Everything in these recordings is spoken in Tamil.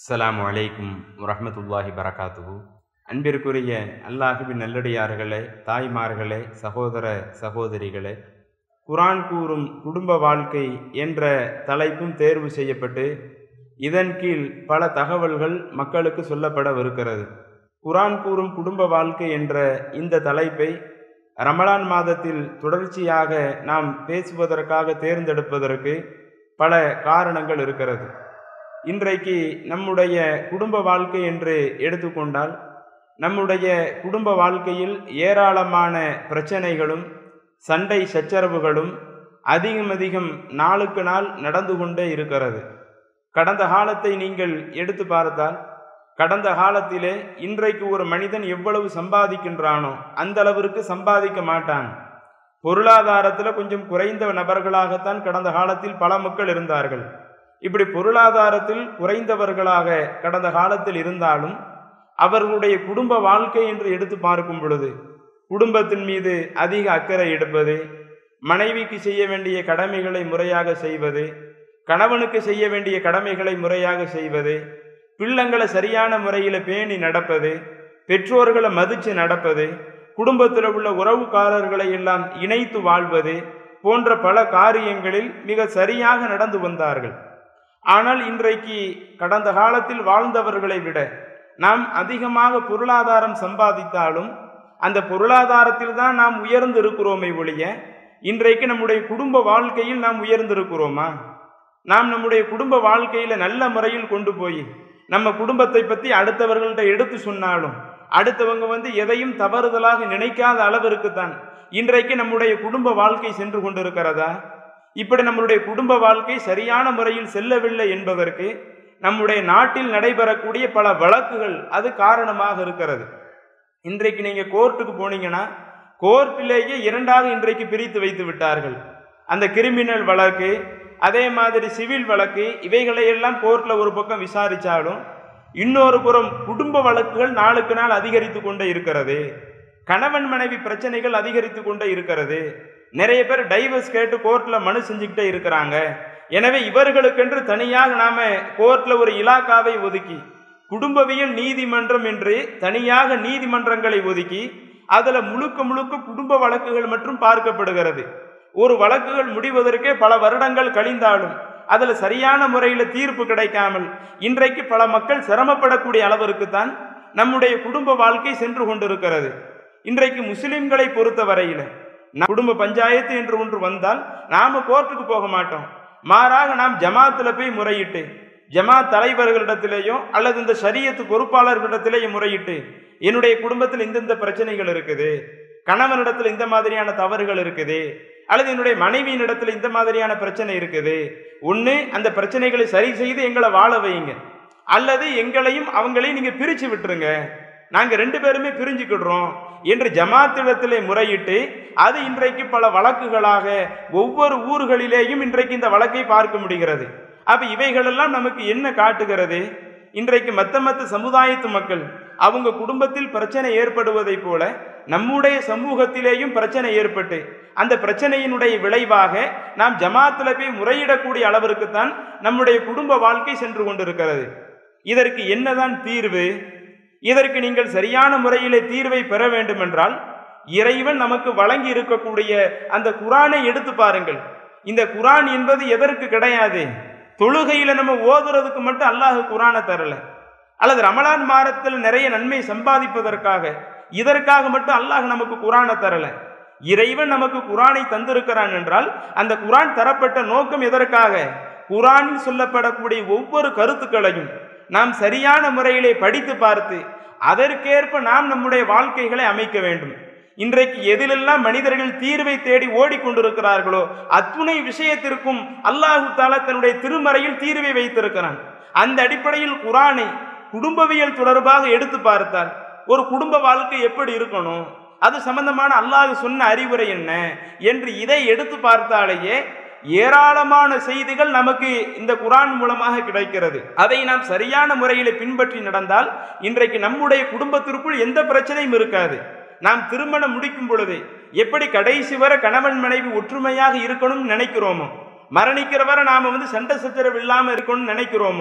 அஸ்ஸலாமு அலைக்கும் வரஹ்மத்துல்லாஹி பரகாத்துஹு அன்பிற்குரிய அல்லாஹுவின் நல்லடியார்களே தாய்மார்களே சகோதர சகோதரிகளே குரான் கூறும் குடும்ப வாழ்க்கை என்ற தலைப்பும் தேர்வு செய்யப்பட்டு இதன் கீழ் பல தகவல்கள் மக்களுக்கு சொல்லப்படவிருக்கிறது குரான் கூறும் குடும்ப வாழ்க்கை என்ற இந்த தலைப்பை ரமலான் மாதத்தில் தொடர்ச்சியாக நாம் பேசுவதற்காக தேர்ந்தெடுப்பதற்கு பல காரணங்கள் இருக்கிறது இன்றைக்கு நம்முடைய குடும்ப வாழ்க்கை என்று எடுத்துக்கொண்டால் நம்முடைய குடும்ப வாழ்க்கையில் ஏராளமான பிரச்சனைகளும் சண்டை சச்சரவுகளும் அதிகம் அதிகம் நாளுக்கு நாள் நடந்து கொண்டே இருக்கிறது கடந்த காலத்தை நீங்கள் எடுத்து பார்த்தால் கடந்த காலத்திலே இன்றைக்கு ஒரு மனிதன் எவ்வளவு சம்பாதிக்கின்றானோ அந்த அளவிற்கு சம்பாதிக்க மாட்டான் பொருளாதாரத்தில் கொஞ்சம் குறைந்த நபர்களாகத்தான் கடந்த காலத்தில் பல மக்கள் இருந்தார்கள் இப்படி பொருளாதாரத்தில் குறைந்தவர்களாக கடந்த காலத்தில் இருந்தாலும் அவர்களுடைய குடும்ப வாழ்க்கை என்று எடுத்து பார்க்கும் பொழுது குடும்பத்தின் மீது அதிக அக்கறை எடுப்பது மனைவிக்கு செய்ய வேண்டிய கடமைகளை முறையாக செய்வது கணவனுக்கு செய்ய வேண்டிய கடமைகளை முறையாக செய்வது பிள்ளைங்களை சரியான முறையில் பேணி நடப்பது பெற்றோர்களை மதித்து நடப்பது குடும்பத்தில் உள்ள உறவுக்காரர்களை எல்லாம் இணைத்து வாழ்வது போன்ற பல காரியங்களில் மிக சரியாக நடந்து வந்தார்கள் ஆனால் இன்றைக்கு கடந்த காலத்தில் வாழ்ந்தவர்களை விட நாம் அதிகமாக பொருளாதாரம் சம்பாதித்தாலும் அந்த பொருளாதாரத்தில் தான் நாம் உயர்ந்து இருக்கிறோமே ஒழிய இன்றைக்கு நம்முடைய குடும்ப வாழ்க்கையில் நாம் உயர்ந்திருக்கிறோமா நாம் நம்முடைய குடும்ப வாழ்க்கையில் நல்ல முறையில் கொண்டு போய் நம்ம குடும்பத்தை பற்றி அடுத்தவர்கள்ட்ட எடுத்து சொன்னாலும் அடுத்தவங்க வந்து எதையும் தவறுதலாக நினைக்காத அளவிற்கு தான் இன்றைக்கு நம்முடைய குடும்ப வாழ்க்கை சென்று கொண்டிருக்கிறதா இப்படி நம்முடைய குடும்ப வாழ்க்கை சரியான முறையில் செல்லவில்லை என்பதற்கு நம்முடைய நாட்டில் நடைபெறக்கூடிய பல வழக்குகள் அது காரணமாக இருக்கிறது இன்றைக்கு நீங்கள் கோர்ட்டுக்கு போனீங்கன்னா கோர்ட்டிலேயே இரண்டாக இன்றைக்கு பிரித்து வைத்து விட்டார்கள் அந்த கிரிமினல் வழக்கு அதே மாதிரி சிவில் வழக்கு இவைகளை எல்லாம் கோர்ட்டில் ஒரு பக்கம் விசாரித்தாலும் இன்னொரு புறம் குடும்ப வழக்குகள் நாளுக்கு நாள் அதிகரித்து கொண்டே இருக்கிறது கணவன் மனைவி பிரச்சனைகள் அதிகரித்து கொண்டே இருக்கிறது நிறைய பேர் டைவர்ஸ் கேட்டு கோர்ட்டில் மனு செஞ்சுக்கிட்டே இருக்கிறாங்க எனவே இவர்களுக்கென்று தனியாக நாம கோர்ட்டில் ஒரு இலாக்காவை ஒதுக்கி குடும்பவியல் நீதிமன்றம் என்று தனியாக நீதிமன்றங்களை ஒதுக்கி அதில் முழுக்க முழுக்க குடும்ப வழக்குகள் மற்றும் பார்க்கப்படுகிறது ஒரு வழக்குகள் முடிவதற்கே பல வருடங்கள் கழிந்தாலும் அதில் சரியான முறையில் தீர்ப்பு கிடைக்காமல் இன்றைக்கு பல மக்கள் சிரமப்படக்கூடிய அளவிற்கு தான் நம்முடைய குடும்ப வாழ்க்கை சென்று கொண்டிருக்கிறது இன்றைக்கு முஸ்லிம்களை பொறுத்த வரையில் குடும்ப பஞ்சாயத்து என்று ஒன்று வந்தால் நாம கோர்ட்டுக்கு போக மாட்டோம் மாறாக நாம் ஜமாத்தில் போய் முறையிட்டு ஜமாத் தலைவர்களிடத்திலேயோ அல்லது இந்த சரியத்து பொறுப்பாளர்களிடத்திலேயும் முறையிட்டு என்னுடைய குடும்பத்தில் இந்தந்த பிரச்சனைகள் இருக்குது கணவனிடத்தில் இந்த மாதிரியான தவறுகள் இருக்குது அல்லது என்னுடைய மனைவியின் இடத்துல இந்த மாதிரியான பிரச்சனை இருக்குது ஒன்று அந்த பிரச்சனைகளை சரி செய்து எங்களை வாழ வைங்க அல்லது எங்களையும் அவங்களையும் நீங்கள் பிரித்து விட்டுருங்க நாங்கள் ரெண்டு பேருமே பிரிஞ்சுக்கிடுறோம் என்று ஜமாத்திடத்திலே முறையிட்டு அது இன்றைக்கு பல வழக்குகளாக ஒவ்வொரு ஊர்களிலேயும் இன்றைக்கு இந்த வழக்கை பார்க்க முடிகிறது அப்போ இவைகளெல்லாம் நமக்கு என்ன காட்டுகிறது இன்றைக்கு மற்ற மற்ற சமுதாயத்து மக்கள் அவங்க குடும்பத்தில் பிரச்சனை ஏற்படுவதை போல நம்முடைய சமூகத்திலேயும் பிரச்சனை ஏற்பட்டு அந்த பிரச்சனையினுடைய விளைவாக நாம் ஜமாத்தில் போய் முறையிடக்கூடிய அளவிற்குத்தான் நம்முடைய குடும்ப வாழ்க்கை சென்று கொண்டிருக்கிறது இதற்கு என்னதான் தீர்வு இதற்கு நீங்கள் சரியான முறையிலே தீர்வை பெற வேண்டுமென்றால் இறைவன் நமக்கு வழங்கி இருக்கக்கூடிய அந்த குரானை எடுத்து பாருங்கள் இந்த குரான் என்பது எதற்கு கிடையாது தொழுகையில நம்ம ஓதுறதுக்கு மட்டும் அல்லாஹ் குரானை தரல அல்லது ரமலான் மாதத்தில் நிறைய நன்மை சம்பாதிப்பதற்காக இதற்காக மட்டும் அல்லாஹ் நமக்கு குரானை தரல இறைவன் நமக்கு குரானை தந்திருக்கிறான் என்றால் அந்த குரான் தரப்பட்ட நோக்கம் எதற்காக குரானில் சொல்லப்படக்கூடிய ஒவ்வொரு கருத்துக்களையும் நாம் சரியான முறையிலே படித்து பார்த்து அதற்கேற்ப நாம் நம்முடைய வாழ்க்கைகளை அமைக்க வேண்டும் இன்றைக்கு எதிலெல்லாம் மனிதர்கள் தீர்வை தேடி ஓடிக்கொண்டிருக்கிறார்களோ அத்துணை விஷயத்திற்கும் அல்லாஹு தாலா தன்னுடைய திருமறையில் தீர்வை வைத்திருக்கிறான் அந்த அடிப்படையில் குரானை குடும்பவியல் தொடர்பாக எடுத்து பார்த்தால் ஒரு குடும்ப வாழ்க்கை எப்படி இருக்கணும் அது சம்பந்தமான அல்லாஹ் சொன்ன அறிவுரை என்ன என்று இதை எடுத்து பார்த்தாலேயே ஏராளமான செய்திகள் நமக்கு இந்த குரான் மூலமாக கிடைக்கிறது அதை நாம் சரியான முறையில் பின்பற்றி நடந்தால் இன்றைக்கு நம்முடைய குடும்பத்திற்குள் எந்த பிரச்சனையும் இருக்காது நாம் திருமணம் முடிக்கும் பொழுது எப்படி கடைசி வர கணவன் மனைவி ஒற்றுமையாக இருக்கணும்னு நினைக்கிறோமோ மரணிக்கிற வரை நாம வந்து சண்டை சச்சரவு இல்லாமல் இருக்கணும்னு நினைக்கிறோமோ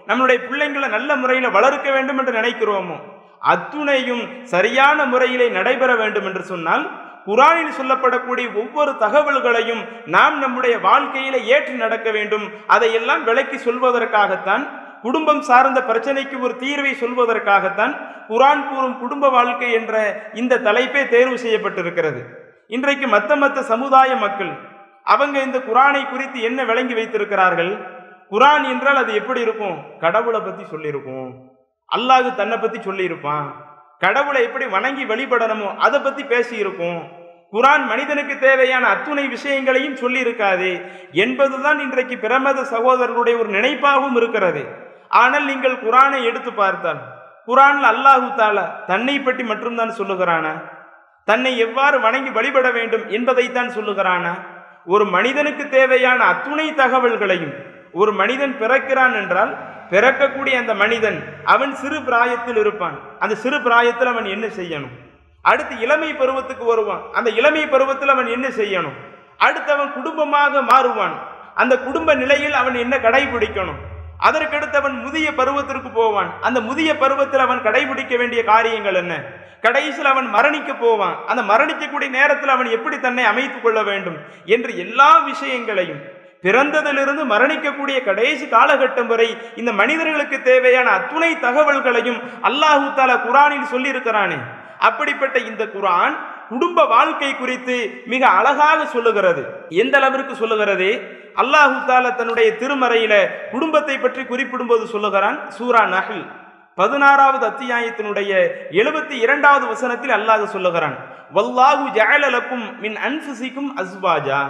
நம்மளுடைய பிள்ளைங்களை நல்ல முறையில் வளர்க்க வேண்டும் என்று நினைக்கிறோமோ அத்துணையும் சரியான முறையிலே நடைபெற வேண்டும் என்று சொன்னால் குரானில் சொல்லப்படக்கூடிய ஒவ்வொரு தகவல்களையும் நாம் நம்முடைய வாழ்க்கையில ஏற்று நடக்க வேண்டும் அதையெல்லாம் விளக்கி சொல்வதற்காகத்தான் குடும்பம் சார்ந்த பிரச்சனைக்கு ஒரு தீர்வை சொல்வதற்காகத்தான் குரான் கூறும் குடும்ப வாழ்க்கை என்ற இந்த தலைப்பே தேர்வு செய்யப்பட்டிருக்கிறது இன்றைக்கு மத்த மத்த சமுதாய மக்கள் அவங்க இந்த குரானை குறித்து என்ன விளங்கி வைத்திருக்கிறார்கள் குரான் என்றால் அது எப்படி இருக்கும் கடவுளை பத்தி சொல்லியிருக்கும் அல்லாஹ் தன்னை பத்தி சொல்லியிருப்பான் கடவுளை எப்படி வணங்கி வழிபடணுமோ அதை பத்தி பேசியிருக்கும் குரான் மனிதனுக்கு தேவையான அத்துணை விஷயங்களையும் சொல்லி இருக்காது என்பதுதான் இன்றைக்கு பிரமத சகோதரர்களுடைய ஒரு நினைப்பாகவும் இருக்கிறது ஆனால் நீங்கள் குரானை எடுத்து பார்த்தால் குரான்ல அல்லாஹு தாலா தன்னை பற்றி மட்டும்தான் சொல்லுகிறானா தன்னை எவ்வாறு வணங்கி வழிபட வேண்டும் என்பதைத்தான் சொல்லுகிறானா ஒரு மனிதனுக்கு தேவையான அத்துணை தகவல்களையும் ஒரு மனிதன் பிறக்கிறான் என்றால் பிறக்கக்கூடிய அந்த மனிதன் அவன் சிறு பிராயத்தில் இருப்பான் அந்த சிறு பிராயத்தில் அவன் என்ன செய்யணும் அடுத்து இளமை பருவத்துக்கு வருவான் அந்த இளமை பருவத்தில் அவன் என்ன செய்யணும் அடுத்து அவன் குடும்பமாக மாறுவான் அந்த குடும்ப நிலையில் அவன் என்ன கடைபிடிக்கணும் அதற்கடுத்து அவன் முதிய பருவத்திற்கு போவான் அந்த முதிய பருவத்தில் அவன் கடைபிடிக்க வேண்டிய காரியங்கள் என்ன கடைசியில் அவன் மரணிக்க போவான் அந்த மரணிக்கக்கூடிய நேரத்தில் அவன் எப்படி தன்னை அமைத்துக் கொள்ள வேண்டும் என்று எல்லா விஷயங்களையும் பிறந்ததிலிருந்து மரணிக்கக்கூடிய கடைசி காலகட்டம் வரை இந்த மனிதர்களுக்கு தேவையான அத்துணை தகவல்களையும் அல்லாஹு தாலா குரானில் சொல்லியிருக்கிறானே அப்படிப்பட்ட இந்த குரான் குடும்ப வாழ்க்கை குறித்து மிக அழகாக சொல்லுகிறது எந்த அளவிற்கு சொல்லுகிறது அல்லாஹு தாலா தன்னுடைய திருமறையில குடும்பத்தை பற்றி குறிப்பிடும்போது சொல்லுகிறான் சூரா நஹில் பதினாறாவது அத்தியாயத்தினுடைய எழுபத்தி இரண்டாவது வசனத்தில் அல்லாஹ் சொல்லுகிறான் வல்லாஹு ஜஅலலக்கும் மின் அன்ஃபுசிக்கும் அஸ்வாஜா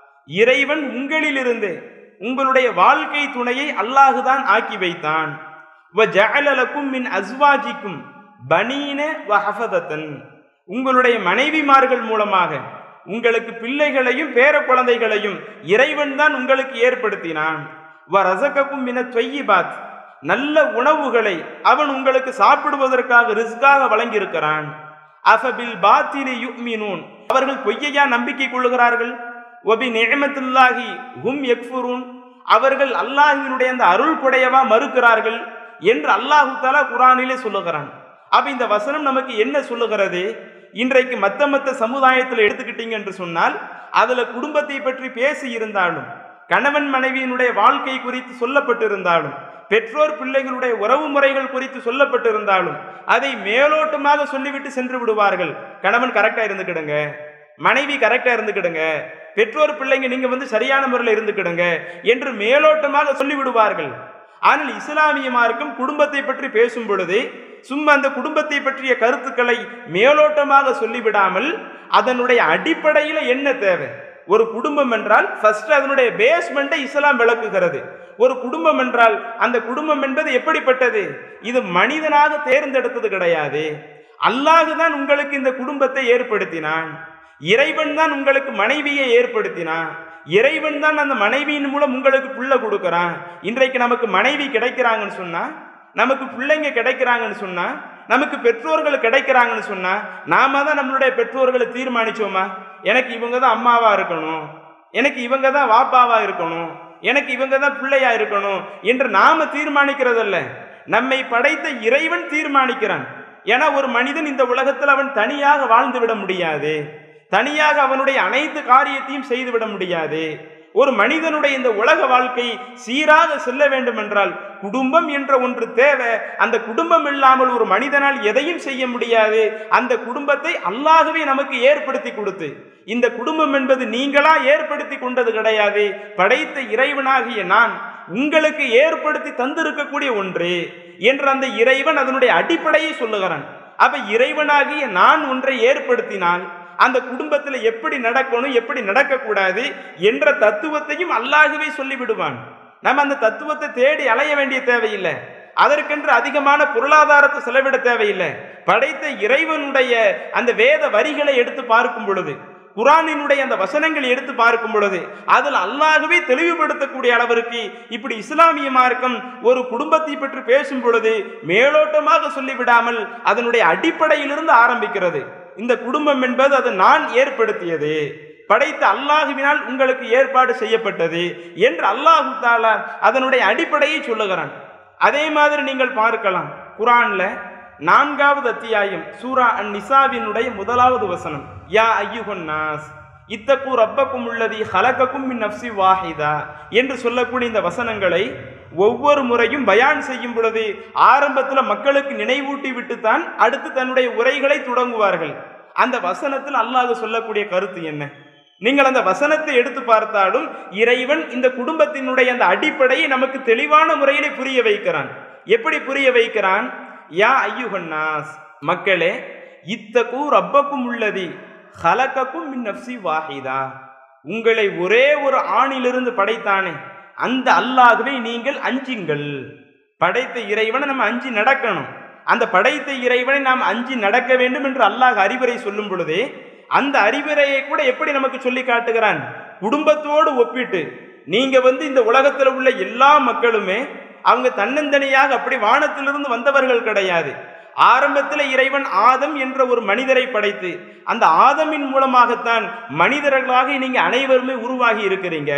இறைவன் உங்களிலிருந்து உங்களுடைய வாழ்க்கை துணையை அல்லாஹுதான் ஆக்கி வைத்தான் வ ஜஅலலக்கும் மின் அஸ்வாஜிக்கும் பனீன வ ஹஃபதத்தன் உங்களுடைய மனைவிமார்கள் மூலமாக உங்களுக்கு பிள்ளைகளையும் பேர குழந்தைகளையும் இறைவன் தான் உங்களுக்கு ஏற்படுத்தினான் வ ரசகக்கும் மின தொய்யிபாத் நல்ல உணவுகளை அவன் உங்களுக்கு சாப்பிடுவதற்காக ரிஸ்காக வழங்கியிருக்கிறான் அஃபபில் பாத்திலி யுக்மினூன் அவர்கள் பொய்யையா நம்பிக்கை கொள்ளுகிறார்கள் ஒபி நியமத்துல்லாஹி ஹும் யக்ஃபுரூன் அவர்கள் அல்லாஹினுடைய அந்த அருள் கொடையவா மறுக்கிறார்கள் என்று அல்லாஹு தாலா குரானிலே சொல்லுகிறான் அப்ப இந்த வசனம் நமக்கு என்ன சொல்லுகிறது இன்றைக்கு மத்த மத்த சமுதாயத்தில் எடுத்துக்கிட்டீங்க என்று சொன்னால் அதுல குடும்பத்தை பற்றி பேசி இருந்தாலும் கணவன் மனைவியினுடைய வாழ்க்கை குறித்து சொல்லப்பட்டிருந்தாலும் பெற்றோர் பிள்ளைகளுடைய உறவு முறைகள் குறித்து சொல்லப்பட்டிருந்தாலும் அதை மேலோட்டமாக சொல்லிவிட்டு சென்று விடுவார்கள் கணவன் கரெக்டா இருந்துக்கிடுங்க மனைவி கரெக்டா இருந்துக்கிடுங்க பெற்றோர் பிள்ளைங்க நீங்க வந்து சரியான முறையில் இருந்துக்கிடுங்க என்று மேலோட்டமாக சொல்லி விடுவார்கள் ஆனால் இஸ்லாமிய மார்க்கம் குடும்பத்தை பற்றி பேசும் பொழுது சும்மா அந்த குடும்பத்தை பற்றிய கருத்துக்களை மேலோட்டமாக சொல்லிவிடாமல் அதனுடைய அடிப்படையில் என்ன தேவை ஒரு குடும்பம் என்றால் ஃபர்ஸ்ட் அதனுடைய பேஸ்மெண்ட்டை இஸ்லாம் விளக்குகிறது ஒரு குடும்பம் என்றால் அந்த குடும்பம் என்பது எப்படிப்பட்டது இது மனிதனாக தேர்ந்தெடுத்தது கிடையாது அல்லாஹு தான் உங்களுக்கு இந்த குடும்பத்தை ஏற்படுத்தினான் இறைவன் தான் உங்களுக்கு மனைவியை ஏற்படுத்தினான் இறைவன் தான் அந்த மனைவியின் மூலம் உங்களுக்கு பிள்ளை கொடுக்கறான் இன்றைக்கு நமக்கு மனைவி கிடைக்கிறாங்கன்னு சொன்னா நமக்கு பிள்ளைங்க கிடைக்கிறாங்கன்னு சொன்னா நமக்கு பெற்றோர்கள் கிடைக்கிறாங்கன்னு சொன்னா நாம தான் நம்மளுடைய பெற்றோர்களை தீர்மானிச்சோமா எனக்கு இவங்க தான் அம்மாவா இருக்கணும் எனக்கு இவங்க தான் வாப்பாவா இருக்கணும் எனக்கு இவங்க தான் பிள்ளையா இருக்கணும் என்று நாம தீர்மானிக்கிறதல்ல நம்மை படைத்த இறைவன் தீர்மானிக்கிறான் ஏன்னா ஒரு மனிதன் இந்த உலகத்தில் அவன் தனியாக வாழ்ந்து விட முடியாது தனியாக அவனுடைய அனைத்து காரியத்தையும் செய்துவிட முடியாது ஒரு மனிதனுடைய இந்த உலக வாழ்க்கை சீராக செல்ல வேண்டும் என்றால் குடும்பம் என்ற ஒன்று தேவை அந்த குடும்பம் இல்லாமல் ஒரு மனிதனால் எதையும் செய்ய முடியாது அந்த குடும்பத்தை அல்லாகவே நமக்கு ஏற்படுத்தி கொடுத்து இந்த குடும்பம் என்பது நீங்களா ஏற்படுத்தி கொண்டது கிடையாது படைத்த இறைவனாகிய நான் உங்களுக்கு ஏற்படுத்தி தந்திருக்கக்கூடிய ஒன்று என்ற அந்த இறைவன் அதனுடைய அடிப்படையை சொல்லுகிறான் அப்ப இறைவனாகிய நான் ஒன்றை ஏற்படுத்தினால் அந்த குடும்பத்தில் எப்படி நடக்கணும் எப்படி நடக்கக்கூடாது என்ற தத்துவத்தையும் அல்லாகவே சொல்லிவிடுவான் நம்ம அந்த தத்துவத்தை தேடி அலைய வேண்டிய தேவையில்லை அதற்கென்று அதிகமான பொருளாதாரத்தை செலவிட தேவையில்லை படைத்த இறைவனுடைய அந்த வேத வரிகளை எடுத்து பார்க்கும் பொழுது குரானினுடைய அந்த வசனங்களை எடுத்து பார்க்கும் பொழுது அதில் அல்லாகவே தெளிவுபடுத்தக்கூடிய அளவிற்கு இப்படி இஸ்லாமிய மார்க்கம் ஒரு குடும்பத்தை பற்றி பேசும் பொழுது மேலோட்டமாக சொல்லிவிடாமல் அதனுடைய அடிப்படையிலிருந்து ஆரம்பிக்கிறது இந்த குடும்பம் என்பது அது நான் ஏற்படுத்தியது படைத்த அல்லாஹுவினால் உங்களுக்கு ஏற்பாடு செய்யப்பட்டது என்று அல்லாஹு தாலா அதனுடைய அடிப்படையை சொல்லுகிறான் அதே மாதிரி நீங்கள் பார்க்கலாம் குரான்ல நான்காவது அத்தியாயம் சூரா அன் நிசாவினுடைய முதலாவது வசனம் யா ஐயுகன் நாஸ் இத்தக்கு ரப்பக்கும் உள்ளதி ஹலக்கக்கும் மின் நப்சி வாஹிதா என்று சொல்லக்கூடிய இந்த வசனங்களை ஒவ்வொரு முறையும் பயான் செய்யும் பொழுது ஆரம்பத்தில் மக்களுக்கு நினைவூட்டி விட்டுத்தான் அடுத்து தன்னுடைய உரைகளை தொடங்குவார்கள் அந்த வசனத்தில் அல்லாஹ் சொல்லக்கூடிய கருத்து என்ன நீங்கள் அந்த வசனத்தை எடுத்து பார்த்தாலும் இறைவன் இந்த குடும்பத்தினுடைய அந்த அடிப்படையை நமக்கு தெளிவான முறையிலே புரிய வைக்கிறான் எப்படி புரிய வைக்கிறான் யா ஐயுகன்னாஸ் மக்களே இத்தகு ரப்பக்கும் உள்ளதி ஹலக்கக்கும் மின் நப்சி வாஹிதா உங்களை ஒரே ஒரு ஆணிலிருந்து படைத்தானே அந்த அல்லாகவே நீங்கள் அஞ்சுங்கள் படைத்த இறைவனை நம்ம அஞ்சி நடக்கணும் அந்த படைத்த இறைவனை நாம் அஞ்சி நடக்க வேண்டும் என்று அல்லாஹ் அறிவுரை சொல்லும் பொழுதே அந்த அறிவுரையை கூட எப்படி நமக்கு சொல்லி காட்டுகிறான் குடும்பத்தோடு ஒப்பிட்டு நீங்க வந்து இந்த உலகத்தில் உள்ள எல்லா மக்களுமே அவங்க தன்னந்தனியாக அப்படி வானத்திலிருந்து வந்தவர்கள் கிடையாது ஆரம்பத்தில் இறைவன் ஆதம் என்ற ஒரு மனிதரை படைத்து அந்த ஆதமின் மூலமாகத்தான் மனிதர்களாக நீங்க அனைவருமே உருவாகி இருக்கிறீங்க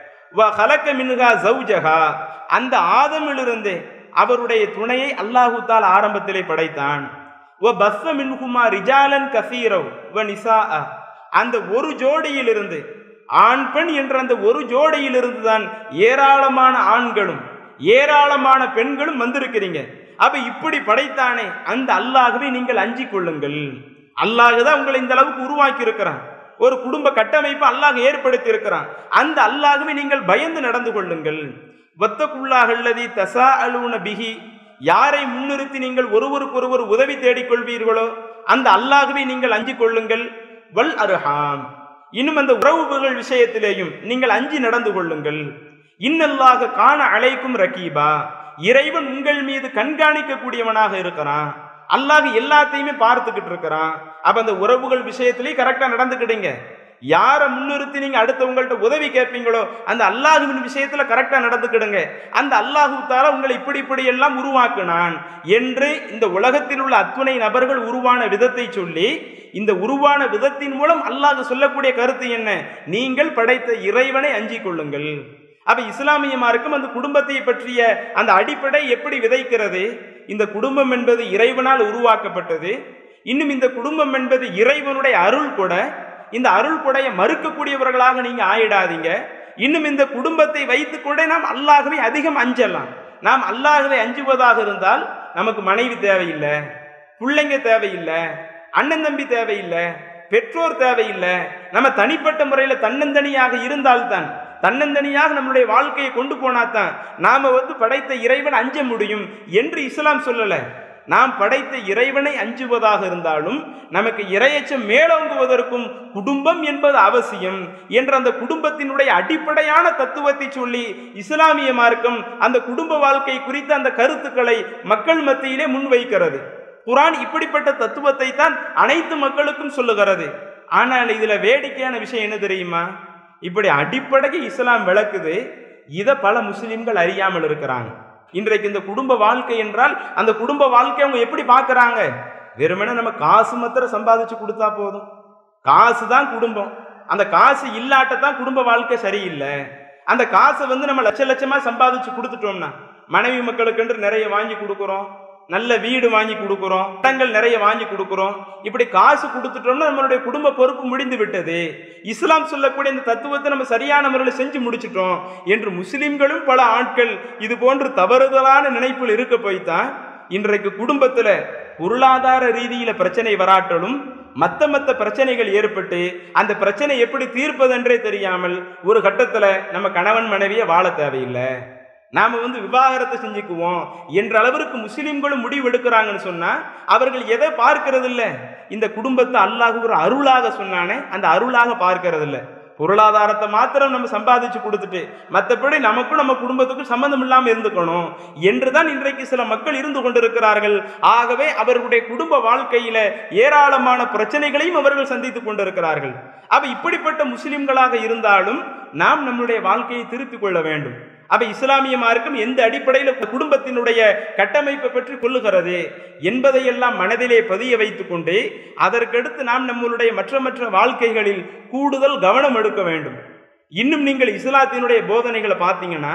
வ ஹலக்க மின்ஹா ஜௌஜஹா அந்த ஆதமிலிருந்து அவருடைய துணையை அல்லாஹு தால் ஆரம்பத்திலே படைத்தான் வ பஸ்ஸ மின்ஹுமா ரிஜாலன் கசீரவ் வ நிசா அந்த ஒரு ஜோடியிலிருந்து ஆண் பெண் என்ற அந்த ஒரு ஜோடியிலிருந்து தான் ஏராளமான ஆண்களும் ஏராளமான பெண்களும் வந்திருக்கிறீங்க அப்ப இப்படி படைத்தானே அந்த அல்லாகவே நீங்கள் அஞ்சிக் கொள்ளுங்கள் அல்லாஹ் தான் உங்களை இந்த அளவுக்கு உருவாக்கி இருக்கிறான் ஒரு குடும்ப கட்டமைப்பு அல்லாஹ் ஏற்படுத்தி இருக்கிறான் அந்த அல்லாகவே நீங்கள் பயந்து நடந்து கொள்ளுங்கள் வத்தக்குள்ளாகல்லதி தசா அலுன பிகி யாரை முன்னிறுத்தி நீங்கள் ஒருவருக்கொருவர் உதவி தேடிக்கொள்வீர்களோ அந்த அல்லாகவே நீங்கள் அஞ்சிக் கொள்ளுங்கள் வல் அருஹாம் இன்னும் அந்த உறவுகள் விஷயத்திலேயும் நீங்கள் அஞ்சி நடந்து கொள்ளுங்கள் இன்னல்லாக காண அழைக்கும் ரகீபா இறைவன் உங்கள் மீது கண்காணிக்கக்கூடியவனாக இருக்கிறான் அல்லாஹ் எல்லாத்தையுமே பார்த்துக்கிட்டு இருக்கிறான் அப்ப அந்த உறவுகள் விஷயத்திலேயே கரெக்டா நடந்துக்கிடுங்க யாரை முன்னிறுத்தி நீங்க அடுத்தவங்கள்ட்ட உதவி கேட்பீங்களோ அந்த அல்லாஹுவின் விஷயத்துல கரெக்டா நடந்துக்கிடுங்க அந்த அல்லாஹு தால உங்களை இப்படி இப்படி எல்லாம் உருவாக்குனான் என்று இந்த உலகத்தில் உள்ள அத்துணை நபர்கள் உருவான விதத்தை சொல்லி இந்த உருவான விதத்தின் மூலம் அல்லாஹ் சொல்லக்கூடிய கருத்து என்ன நீங்கள் படைத்த இறைவனை அஞ்சிக் கொள்ளுங்கள் அப்ப இஸ்லாமிய மார்க்கம் அந்த குடும்பத்தை பற்றிய அந்த அடிப்படை எப்படி விதைக்கிறது இந்த குடும்பம் என்பது இறைவனால் உருவாக்கப்பட்டது இன்னும் இந்த குடும்பம் என்பது இறைவனுடைய அருள் கூட இந்த அருள் கொடைய மறுக்கக்கூடியவர்களாக நீங்க ஆயிடாதீங்க இன்னும் இந்த குடும்பத்தை வைத்துக்கொண்டே நாம் அல்லாகவே அதிகம் அஞ்சலாம் நாம் அல்லாகவே அஞ்சுவதாக இருந்தால் நமக்கு மனைவி தேவையில்லை பிள்ளைங்க தேவையில்லை அண்ணன் தம்பி தேவையில்லை பெற்றோர் தேவையில்லை நம்ம தனிப்பட்ட முறையில் தன்னந்தனியாக இருந்தால்தான் தன்னந்தனியாக நம்மளுடைய வாழ்க்கையை கொண்டு போனாதான் நாம வந்து படைத்த இறைவன் அஞ்ச முடியும் என்று இஸ்லாம் சொல்லல நாம் படைத்த இறைவனை அஞ்சுவதாக இருந்தாலும் நமக்கு இரையச்சம் மேலோங்குவதற்கும் குடும்பம் என்பது அவசியம் என்ற அந்த குடும்பத்தினுடைய அடிப்படையான தத்துவத்தை சொல்லி இஸ்லாமிய மார்க்கம் அந்த குடும்ப வாழ்க்கை குறித்த அந்த கருத்துக்களை மக்கள் மத்தியிலே முன்வைக்கிறது குரான் இப்படிப்பட்ட தத்துவத்தை தான் அனைத்து மக்களுக்கும் சொல்லுகிறது ஆனால் இதுல வேடிக்கையான விஷயம் என்ன தெரியுமா இப்படி அடிப்படைக்கு இஸ்லாம் விளக்குது இதை பல முஸ்லிம்கள் அறியாமல் இருக்கிறாங்க இன்றைக்கு இந்த குடும்ப வாழ்க்கை என்றால் அந்த குடும்ப வாழ்க்கை அவங்க எப்படி பார்க்கறாங்க வெறுமனே நம்ம காசு மாத்திரம் சம்பாதிச்சு கொடுத்தா போதும் காசு தான் குடும்பம் அந்த காசு இல்லாட்ட தான் குடும்ப வாழ்க்கை சரியில்லை அந்த காசை வந்து நம்ம லட்ச லட்சமா சம்பாதிச்சு கொடுத்துட்டோம்னா மனைவி மக்களுக்கென்று நிறைய வாங்கி கொடுக்குறோம் நல்ல வீடு வாங்கி கொடுக்குறோம் இடங்கள் நிறைய வாங்கி கொடுக்குறோம் இப்படி காசு கொடுத்துட்டோம்னா நம்மளுடைய குடும்ப பொறுப்பு முடிந்து விட்டது இஸ்லாம் சொல்லக்கூடிய இந்த தத்துவத்தை நம்ம சரியான முறையில் செஞ்சு முடிச்சிட்டோம் என்று முஸ்லிம்களும் பல ஆட்கள் இது போன்று தவறுதலான நினைப்பில் இருக்க போய்தான் இன்றைக்கு குடும்பத்துல பொருளாதார ரீதியில பிரச்சனை வராட்டலும் மத்த மத்த பிரச்சனைகள் ஏற்பட்டு அந்த பிரச்சனை எப்படி தீர்ப்பதென்றே தெரியாமல் ஒரு கட்டத்துல நம்ம கணவன் மனைவியை வாழ தேவையில்லை நாம வந்து விவாகரத்தை செஞ்சுக்குவோம் என்ற அளவிற்கு முஸ்லிம்களும் முடிவு எடுக்கிறாங்கன்னு சொன்னா அவர்கள் எதை பார்க்கறது இல்ல இந்த குடும்பத்தை அல்லாஹ் ஒரு அருளாக சொன்னானே அந்த அருளாக பார்க்கறது இல்ல பொருளாதாரத்தை மாத்திரம் நம்ம சம்பாதிச்சு கொடுத்துட்டு மற்றபடி நமக்கும் நம்ம குடும்பத்துக்கும் சம்பந்தம் இல்லாமல் இருந்துக்கணும் என்றுதான் இன்றைக்கு சில மக்கள் இருந்து கொண்டிருக்கிறார்கள் ஆகவே அவர்களுடைய குடும்ப வாழ்க்கையில ஏராளமான பிரச்சனைகளையும் அவர்கள் சந்தித்துக் கொண்டிருக்கிறார்கள் அப்ப இப்படிப்பட்ட முஸ்லிம்களாக இருந்தாலும் நாம் நம்முடைய வாழ்க்கையை திருத்திக் கொள்ள வேண்டும் அப்ப இஸ்லாமிய மார்க்கம் எந்த அடிப்படையில் குடும்பத்தினுடைய கட்டமைப்பை பற்றி கொள்ளுகிறது என்பதையெல்லாம் மனதிலே பதிய வைத்துக் கொண்டு அதற்கடுத்து நாம் நம்மளுடைய மற்ற மற்ற வாழ்க்கைகளில் கூடுதல் கவனம் எடுக்க வேண்டும் இன்னும் நீங்கள் இஸ்லாத்தினுடைய போதனைகளை பார்த்தீங்கன்னா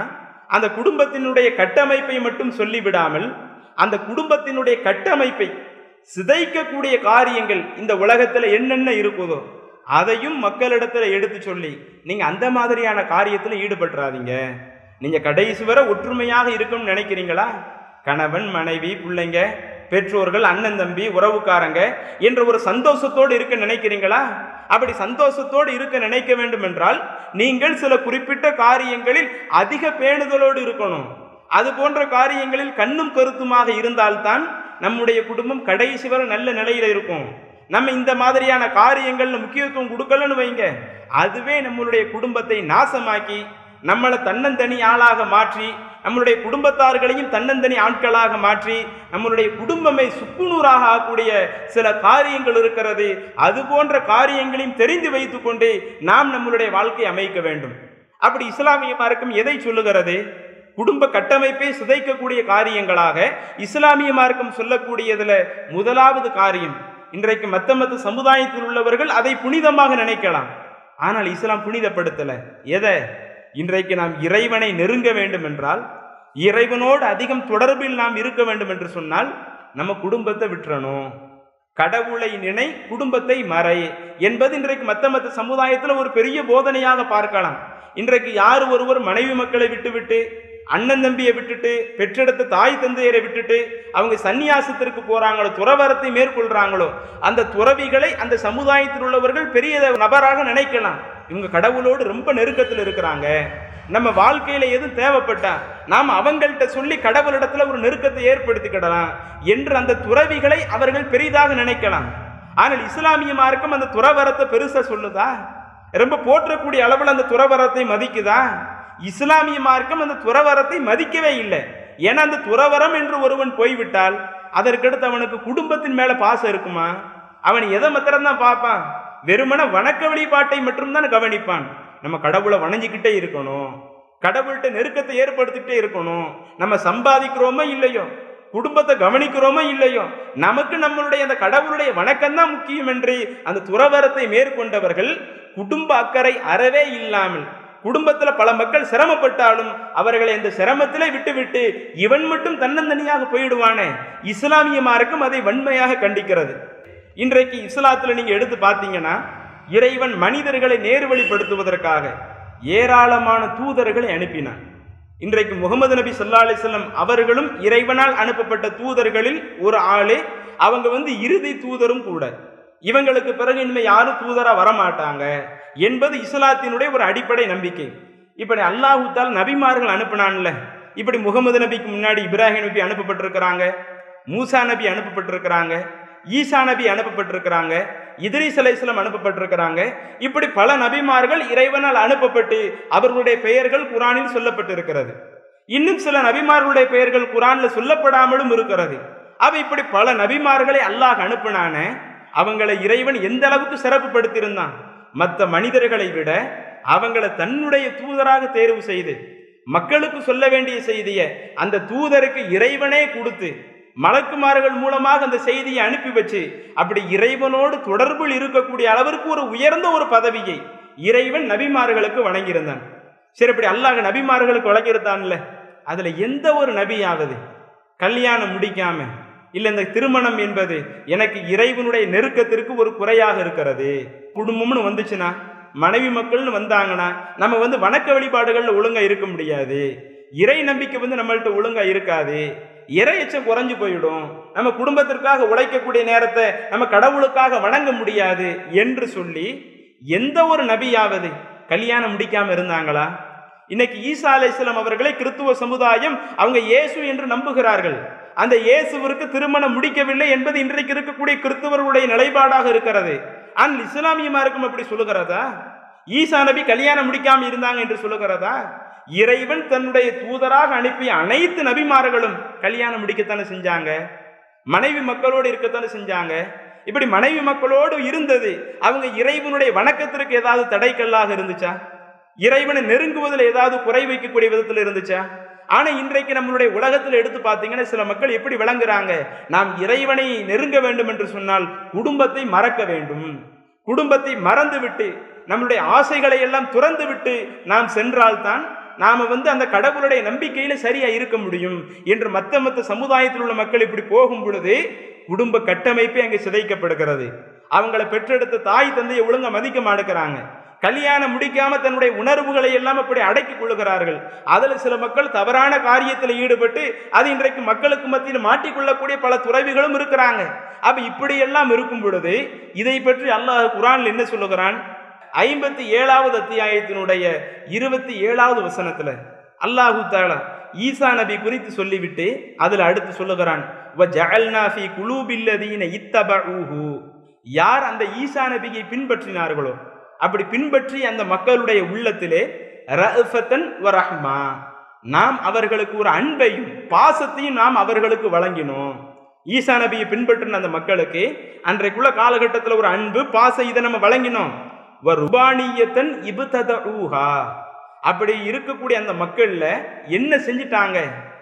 அந்த குடும்பத்தினுடைய கட்டமைப்பை மட்டும் சொல்லிவிடாமல் அந்த குடும்பத்தினுடைய கட்டமைப்பை சிதைக்கக்கூடிய காரியங்கள் இந்த உலகத்துல என்னென்ன இருக்குதோ அதையும் மக்களிடத்துல எடுத்து சொல்லி நீங்க அந்த மாதிரியான காரியத்துல ஈடுபட்டுறாதீங்க நீங்க கடைசி வரை ஒற்றுமையாக இருக்கும்னு நினைக்கிறீங்களா கணவன் மனைவி பிள்ளைங்க பெற்றோர்கள் அண்ணன் தம்பி உறவுக்காரங்க என்ற ஒரு சந்தோஷத்தோடு இருக்க நினைக்கிறீங்களா அப்படி சந்தோஷத்தோடு இருக்க நினைக்க வேண்டும் என்றால் நீங்கள் சில குறிப்பிட்ட காரியங்களில் அதிக பேணுதலோடு இருக்கணும் அது போன்ற காரியங்களில் கண்ணும் கருத்துமாக இருந்தால்தான் நம்முடைய குடும்பம் கடைசி வரை நல்ல நிலையில இருக்கும் நம்ம இந்த மாதிரியான காரியங்கள்ல முக்கியத்துவம் கொடுக்கலன்னு வைங்க அதுவே நம்மளுடைய குடும்பத்தை நாசமாக்கி நம்மளை தன்னந்தனி ஆளாக மாற்றி நம்மளுடைய குடும்பத்தார்களையும் தன்னந்தனி ஆட்களாக மாற்றி நம்மளுடைய குடும்பமை சுக்குநூறாக ஆகக்கூடிய சில காரியங்கள் இருக்கிறது அது போன்ற காரியங்களையும் தெரிந்து வைத்துக்கொண்டு நாம் நம்மளுடைய வாழ்க்கையை அமைக்க வேண்டும் அப்படி இஸ்லாமிய மார்க்கம் எதை சொல்லுகிறது குடும்ப கட்டமைப்பை சிதைக்கக்கூடிய காரியங்களாக இஸ்லாமிய மார்க்கம் சொல்லக்கூடியதுல முதலாவது காரியம் இன்றைக்கு மத்த மத்த சமுதாயத்தில் உள்ளவர்கள் அதை புனிதமாக நினைக்கலாம் ஆனால் இஸ்லாம் புனிதப்படுத்தல எதை இன்றைக்கு நாம் இறைவனை நெருங்க வேண்டும் என்றால் இறைவனோடு அதிகம் தொடர்பில் நாம் இருக்க வேண்டும் என்று சொன்னால் நம்ம குடும்பத்தை விட்டுறணும் கடவுளை நினை குடும்பத்தை மறை என்பது இன்றைக்கு மத்த மத்த சமுதாயத்தில் ஒரு பெரிய போதனையாக பார்க்கலாம் இன்றைக்கு யார் ஒருவர் மனைவி மக்களை விட்டுவிட்டு அண்ணன் தம்பியை விட்டுட்டு பெற்றெடுத்த தாய் தந்தையரை விட்டுட்டு அவங்க சந்நியாசத்திற்கு போறாங்களோ துறவரத்தை மேற்கொள்றாங்களோ அந்த துறவிகளை அந்த சமுதாயத்தில் உள்ளவர்கள் பெரிய நபராக நினைக்கலாம் இவங்க கடவுளோடு ரொம்ப நெருக்கத்தில் இருக்கிறாங்க நம்ம வாழ்க்கையில எதுவும் தேவைப்பட்டா நாம் அவங்கள்ட்ட சொல்லி கடவுளிடத்துல ஒரு நெருக்கத்தை ஏற்படுத்திக்கிடலாம் என்று அந்த துறவிகளை அவர்கள் பெரிதாக நினைக்கலாம் ஆனால் இஸ்லாமிய மார்க்கம் அந்த துறவரத்தை பெருசா சொல்லுதா ரொம்ப போற்றக்கூடிய அளவில் அந்த துறவரத்தை மதிக்குதா இஸ்லாமிய மார்க்கம் அந்த துறவரத்தை மதிக்கவே இல்லை ஏன்னா அந்த துறவரம் என்று ஒருவன் போய்விட்டால் அதற்கடுத்து அவனுக்கு குடும்பத்தின் மேல பாசம் இருக்குமா அவன் எதை மாத்திரம் தான் பார்ப்பான் வெறுமன வணக்க வழிபாட்டை மட்டும்தான் கவனிப்பான் நம்ம கடவுளை வணங்கிக்கிட்டே இருக்கணும் கடவுள்கிட்ட நெருக்கத்தை ஏற்படுத்திக்கிட்டே இருக்கணும் நம்ம சம்பாதிக்கிறோமோ இல்லையோ குடும்பத்தை கவனிக்கிறோமோ இல்லையோ நமக்கு நம்மளுடைய அந்த கடவுளுடைய வணக்கம் தான் முக்கியம் என்று அந்த துறவரத்தை மேற்கொண்டவர்கள் குடும்ப அக்கறை அறவே இல்லாமல் குடும்பத்துல பல மக்கள் சிரமப்பட்டாலும் அவர்களை இந்த சிரமத்திலே விட்டுவிட்டு இவன் மட்டும் தன்னந்தனியாக போயிடுவானே இஸ்லாமிய மார்க்கம் அதை வன்மையாக கண்டிக்கிறது இன்றைக்கு இஸ்லாத்துல நீங்க எடுத்து பார்த்தீங்கன்னா இறைவன் மனிதர்களை நேர்வழிப்படுத்துவதற்காக ஏராளமான தூதர்களை அனுப்பினான் இன்றைக்கு முகமது நபி சல்லா அலிஸ்லம் அவர்களும் இறைவனால் அனுப்பப்பட்ட தூதர்களில் ஒரு ஆளு அவங்க வந்து இறுதி தூதரும் கூட இவங்களுக்கு பிறகு இனிமே யாரும் தூதரா வரமாட்டாங்க என்பது இஸ்லாத்தினுடைய ஒரு அடிப்படை நம்பிக்கை இப்படி அல்லாஹூத்தால் நபிமார்கள் அனுப்பினான்ல இப்படி முகமது நபிக்கு முன்னாடி இப்ராஹிம் நபி அனுப்பப்பட்டிருக்கிறாங்க மூசா நபி அனுப்பப்பட்டிருக்கிறாங்க ஈசா நபி அனுப்பப்பட்டிருக்கிறாங்க இத்ரீஸ் அலைஸ்லம் அனுப்பப்பட்டிருக்கிறாங்க இப்படி பல நபிமார்கள் இறைவனால் அனுப்பப்பட்டு அவர்களுடைய பெயர்கள் குரானில் சொல்லப்பட்டிருக்கிறது இன்னும் சில நபிமார்களுடைய பெயர்கள் குரான்ல சொல்லப்படாமலும் இருக்கிறது அவ இப்படி பல நபிமார்களை அல்லாஹ் அனுப்பினான அவங்களை இறைவன் எந்த அளவுக்கு சிறப்புப்படுத்தியிருந்தான் மற்ற மனிதர்களை விட அவங்களை தன்னுடைய தூதராக தேர்வு செய்து மக்களுக்கு சொல்ல வேண்டிய செய்தியை அந்த தூதருக்கு இறைவனே கொடுத்து மலக்குமார்கள் மூலமாக அந்த செய்தியை அனுப்பி வச்சு அப்படி இறைவனோடு தொடர்பில் இருக்கக்கூடிய அளவிற்கு ஒரு உயர்ந்த ஒரு பதவியை இறைவன் நபிமார்களுக்கு வழங்கியிருந்தான் சரி இப்படி அல்லாஹ் நபிமார்களுக்கு வழங்கியிருந்தான்ல அதுல எந்த ஒரு நபியாவது கல்யாணம் முடிக்காம இல்ல இந்த திருமணம் என்பது எனக்கு இறைவனுடைய நெருக்கத்திற்கு ஒரு குறையாக இருக்கிறது குடும்பம்னு வந்துச்சுன்னா மனைவி மக்கள்னு வந்தாங்கன்னா நம்ம வந்து வணக்க வழிபாடுகள்ல ஒழுங்கா இருக்க முடியாது இறை நம்பிக்கை வந்து நம்மள்ட்ட ஒழுங்கா இருக்காது இறையச்சம் குறைஞ்சு போயிடும் நம்ம குடும்பத்திற்காக உழைக்கக்கூடிய நேரத்தை நம்ம கடவுளுக்காக வணங்க முடியாது என்று சொல்லி எந்த ஒரு நபியாவது கல்யாணம் முடிக்காம இருந்தாங்களா இன்னைக்கு ஈசா அலைஸ்லாம் அவர்களை கிறித்துவ சமுதாயம் அவங்க இயேசு என்று நம்புகிறார்கள் அந்த இயேசுவிற்கு திருமணம் முடிக்கவில்லை என்பது இன்றைக்கு இருக்கக்கூடிய கிறிஸ்தவர்களுடைய நிலைப்பாடாக இருக்கிறது ஆனால் இஸ்லாமிய மார்க்கம் அப்படி சொல்லுகிறதா ஈசா நபி கல்யாணம் முடிக்காம இருந்தாங்க என்று சொல்லுகிறதா இறைவன் தன்னுடைய தூதராக அனுப்பிய அனைத்து நபிமார்களும் கல்யாணம் முடிக்கத்தானே செஞ்சாங்க மனைவி மக்களோடு இருக்கத்தானே செஞ்சாங்க இப்படி மனைவி மக்களோடு இருந்தது அவங்க இறைவனுடைய வணக்கத்திற்கு ஏதாவது தடைக்கல்லாக இருந்துச்சா இறைவனை நெருங்குவதில் ஏதாவது குறை வைக்கக்கூடிய விதத்தில் இருந்துச்சா ஆனா இன்றைக்கு நம்மளுடைய உலகத்தில் எடுத்து பார்த்தீங்கன்னா சில மக்கள் எப்படி விளங்குறாங்க நாம் இறைவனை நெருங்க வேண்டும் என்று சொன்னால் குடும்பத்தை மறக்க வேண்டும் குடும்பத்தை மறந்து விட்டு நம்மளுடைய ஆசைகளை எல்லாம் துறந்து விட்டு நாம் சென்றால்தான் நாம வந்து அந்த கடவுளுடைய நம்பிக்கையில சரியா இருக்க முடியும் என்று மத்த மத்த சமுதாயத்தில் உள்ள மக்கள் இப்படி போகும் பொழுது குடும்ப கட்டமைப்பே அங்கே சிதைக்கப்படுகிறது அவங்கள பெற்றெடுத்த தாய் தந்தையை ஒழுங்கா மதிக்க மாட்டேங்கிறாங்க கல்யாணம் முடிக்காம தன்னுடைய உணர்வுகளை எல்லாம் அப்படி அடக்கி கொள்ளுகிறார்கள் அதுல சில மக்கள் தவறான காரியத்தில் ஈடுபட்டு அது இன்றைக்கு மக்களுக்கு மத்தியில் மாட்டிக்கொள்ளக்கூடிய பல துறவிகளும் இருக்கிறாங்க அப்ப இப்படி எல்லாம் இருக்கும் பொழுது இதை பற்றி அல்லாஹ் குரான்ல என்ன சொல்லுகிறான் ஐம்பத்தி ஏழாவது அத்தியாயத்தினுடைய இருபத்தி ஏழாவது வசனத்துல அல்லாஹு தாலா ஈசா நபி குறித்து சொல்லிவிட்டு அதுல அடுத்து சொல்லுகிறான் யார் அந்த ஈசா நபியை பின்பற்றினார்களோ அப்படி பின்பற்றி அந்த மக்களுடைய உள்ளத்திலே ரஃபத்தன் வரஹ்மா நாம் அவர்களுக்கு ஒரு அன்பையும் பாசத்தையும் நாம் அவர்களுக்கு வழங்கினோம் ஈசா நபியை பின்பற்றின அந்த மக்களுக்கு அன்றைக்குள்ள காலகட்டத்தில் ஒரு அன்பு பாசம் இதை நம்ம வழங்கினோம் ருபானியத்தன் இபுதத ஊஹா அப்படி இருக்கக்கூடிய அந்த மக்கள்ல என்ன செஞ்சிட்டாங்க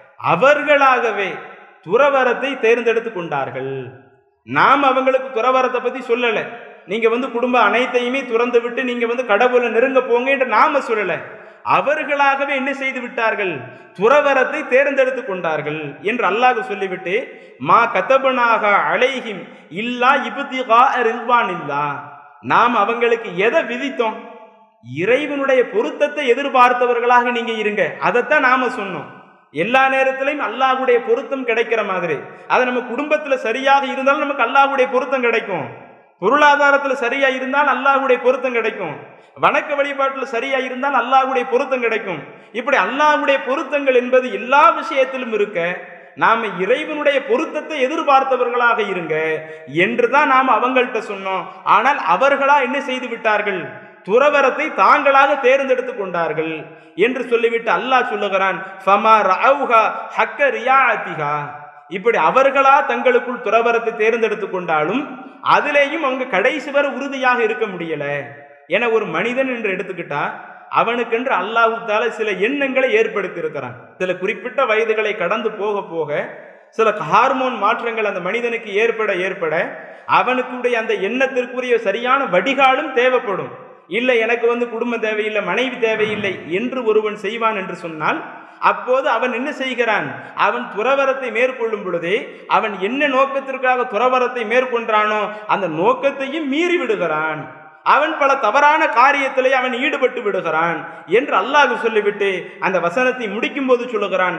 அவர்களாகவே துறவரத்தை தேர்ந்தெடுத்து கொண்டார்கள் நாம் அவங்களுக்கு துறவரத்தை பத்தி சொல்லலை நீங்க வந்து குடும்ப அனைத்தையுமே துறந்து விட்டு நீங்க வந்து கடவுளை நெருங்க போங்க என்று நாம சொல்லல அவர்களாகவே என்ன செய்து விட்டார்கள் துறவரத்தை தேர்ந்தெடுத்து கொண்டார்கள் என்று அல்லாஹ் சொல்லிவிட்டு மா கத்தபனாக அலைஹிம் இல்லா இபுதிகா ரில்வான் இல்லா நாம் அவங்களுக்கு எதை விதித்தோம் இறைவனுடைய பொருத்தத்தை எதிர்பார்த்தவர்களாக நீங்க இருங்க அதைத்தான் நாம சொன்னோம் எல்லா நேரத்திலையும் அல்லாஹுடைய பொருத்தம் கிடைக்கிற மாதிரி அது நம்ம குடும்பத்துல சரியாக இருந்தாலும் நமக்கு அல்லாஹுடைய பொருத்தம் கிடைக்கும் பொருளாதாரத்தில் சரியா இருந்தால் அல்லாஹுடைய பொருத்தம் கிடைக்கும் வணக்க வழிபாட்டில் சரியா இருந்தால் அல்லாஹுடைய பொருத்தம் கிடைக்கும் இப்படி அல்லாஹுடைய பொருத்தங்கள் என்பது எல்லா விஷயத்திலும் இருக்க நாம இறைவனுடைய பொருத்தத்தை எதிர்பார்த்தவர்களாக இருங்க என்று தான் நாம் அவங்கள்ட்ட சொன்னோம் ஆனால் அவர்களா என்ன செய்து விட்டார்கள் துறவரத்தை தாங்களாக தேர்ந்தெடுத்து கொண்டார்கள் என்று சொல்லிவிட்டு அல்லாஹ் சொல்லுகிறான் ஃபமா ரவுஹா ஹக்க ரியாஅத்திஹா இப்படி அவர்களா தங்களுக்குள் துறவரத்தை தேர்ந்தெடுத்து கொண்டாலும் அதிலேயும் அவங்க கடைசி வரை உறுதியாக இருக்க முடியல என ஒரு மனிதன் என்று எடுத்துக்கிட்டா அவனுக்கென்று அல்லாஹுத்தால சில எண்ணங்களை ஏற்படுத்தி இருக்கிறான் சில குறிப்பிட்ட வயதுகளை கடந்து போக போக சில ஹார்மோன் மாற்றங்கள் அந்த மனிதனுக்கு ஏற்பட ஏற்பட அவனுக்குடைய அந்த எண்ணத்திற்குரிய சரியான வடிகாலும் தேவைப்படும் இல்லை எனக்கு வந்து குடும்பம் தேவையில்லை மனைவி தேவையில்லை என்று ஒருவன் செய்வான் என்று சொன்னால் அப்போது அவன் என்ன செய்கிறான் அவன் துறவரத்தை மேற்கொள்ளும் பொழுதே அவன் என்ன நோக்கத்திற்காக துறவரத்தை மேற்கொண்டானோ அந்த நோக்கத்தையும் மீறி விடுகிறான் அவன் பல தவறான காரியத்திலே அவன் ஈடுபட்டு விடுகிறான் என்று அல்லாஹ் சொல்லிவிட்டு அந்த வசனத்தை முடிக்கும் போது சொல்லுகிறான்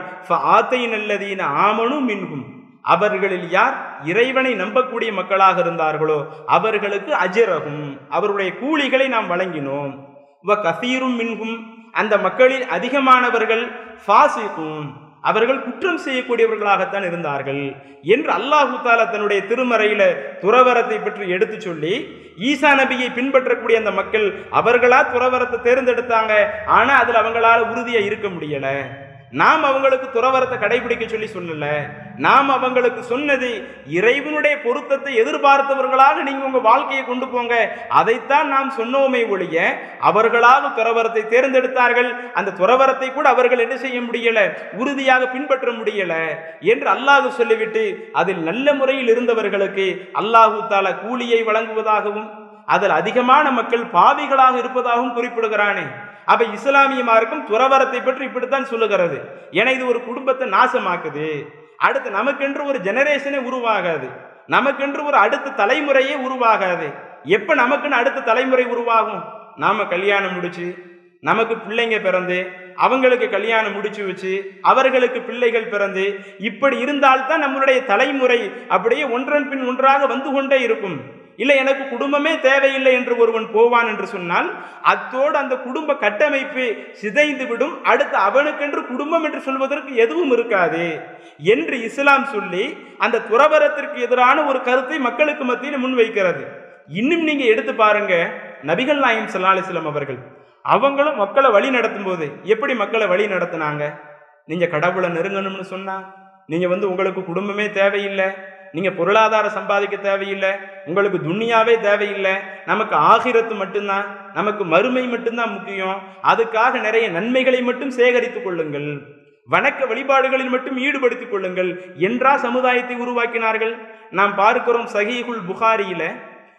நல்லதீன ஆமனும் மின்கும் அவர்களில் யார் இறைவனை நம்பக்கூடிய மக்களாக இருந்தார்களோ அவர்களுக்கு அஜரகும் அவருடைய கூலிகளை நாம் வழங்கினோம் வ கசீரும் மின்கும் அந்த மக்களில் அதிகமானவர்கள் ஃபாசிக்கும் அவர்கள் குற்றம் செய்யக்கூடியவர்களாகத்தான் இருந்தார்கள் என்று அல்லாஹு தாலா தன்னுடைய திருமறையில துறவரத்தை பற்றி எடுத்து சொல்லி ஈசா நபியை பின்பற்றக்கூடிய அந்த மக்கள் அவர்களா துறவரத்தை தேர்ந்தெடுத்தாங்க ஆனா அதுல அவங்களால உறுதியா இருக்க முடியல நாம் அவங்களுக்கு துறவரத்தை கடைபிடிக்க சொல்லி சொல்லல நாம் அவங்களுக்கு சொன்னது இறைவனுடைய பொருத்தத்தை எதிர்பார்த்தவர்களாக நீங்க உங்க வாழ்க்கையை கொண்டு போங்க அதைத்தான் நாம் சொன்னோமே ஒழிய அவர்களாக துறவரத்தை தேர்ந்தெடுத்தார்கள் அந்த துறவரத்தை கூட அவர்கள் என்ன செய்ய முடியல உறுதியாக பின்பற்ற முடியல என்று அல்லாஹ் சொல்லிவிட்டு அதில் நல்ல முறையில் இருந்தவர்களுக்கு அல்லாஹு தாலா கூலியை வழங்குவதாகவும் அதில் அதிகமான மக்கள் பாவிகளாக இருப்பதாகவும் குறிப்பிடுகிறானே அப்ப இஸ்லாமிய மார்க்கம் துறவரத்தை பற்றி இப்படித்தான் சொல்லுகிறது ஏன்னா இது ஒரு குடும்பத்தை நாசமாக்குது அடுத்து நமக்கென்று ஒரு ஜெனரேஷனே உருவாகாது நமக்கென்று ஒரு அடுத்த தலைமுறையே உருவாகாது எப்ப நமக்குன்னு அடுத்த தலைமுறை உருவாகும் நாம கல்யாணம் முடிச்சு நமக்கு பிள்ளைங்க பிறந்து அவங்களுக்கு கல்யாணம் முடிச்சு வச்சு அவர்களுக்கு பிள்ளைகள் பிறந்து இப்படி இருந்தால்தான் நம்மளுடைய தலைமுறை அப்படியே ஒன்றன் பின் ஒன்றாக வந்து கொண்டே இருக்கும் இல்லை எனக்கு குடும்பமே தேவையில்லை என்று ஒருவன் போவான் என்று சொன்னால் அத்தோடு அந்த குடும்ப கட்டமைப்பு சிதைந்து விடும் அடுத்து அவனுக்கென்று குடும்பம் என்று சொல்வதற்கு எதுவும் இருக்காது என்று இஸ்லாம் சொல்லி அந்த துறவரத்திற்கு எதிரான ஒரு கருத்தை மக்களுக்கு மத்தியில் முன்வைக்கிறது இன்னும் நீங்க எடுத்து பாருங்க நபிகள் நாயம் சல்லா அலிஸ்லாம் அவர்கள் அவங்களும் மக்களை வழி நடத்தும் போது எப்படி மக்களை வழி நடத்தினாங்க நீங்க கடவுளை நெருங்கணும்னு சொன்னா நீங்க வந்து உங்களுக்கு குடும்பமே தேவையில்லை நீங்க பொருளாதாரம் சம்பாதிக்க தேவையில்லை உங்களுக்கு துன்யாவே தேவையில்லை நமக்கு ஆகிரத்து மட்டும்தான் நமக்கு மறுமை மட்டும்தான் முக்கியம் அதுக்காக நிறைய நன்மைகளை மட்டும் சேகரித்துக் கொள்ளுங்கள் வணக்க வழிபாடுகளில் மட்டும் ஈடுபடுத்திக் கொள்ளுங்கள் என்றா சமுதாயத்தை உருவாக்கினார்கள் நாம் பார்க்கிறோம் சஹீகுல் புகாரியில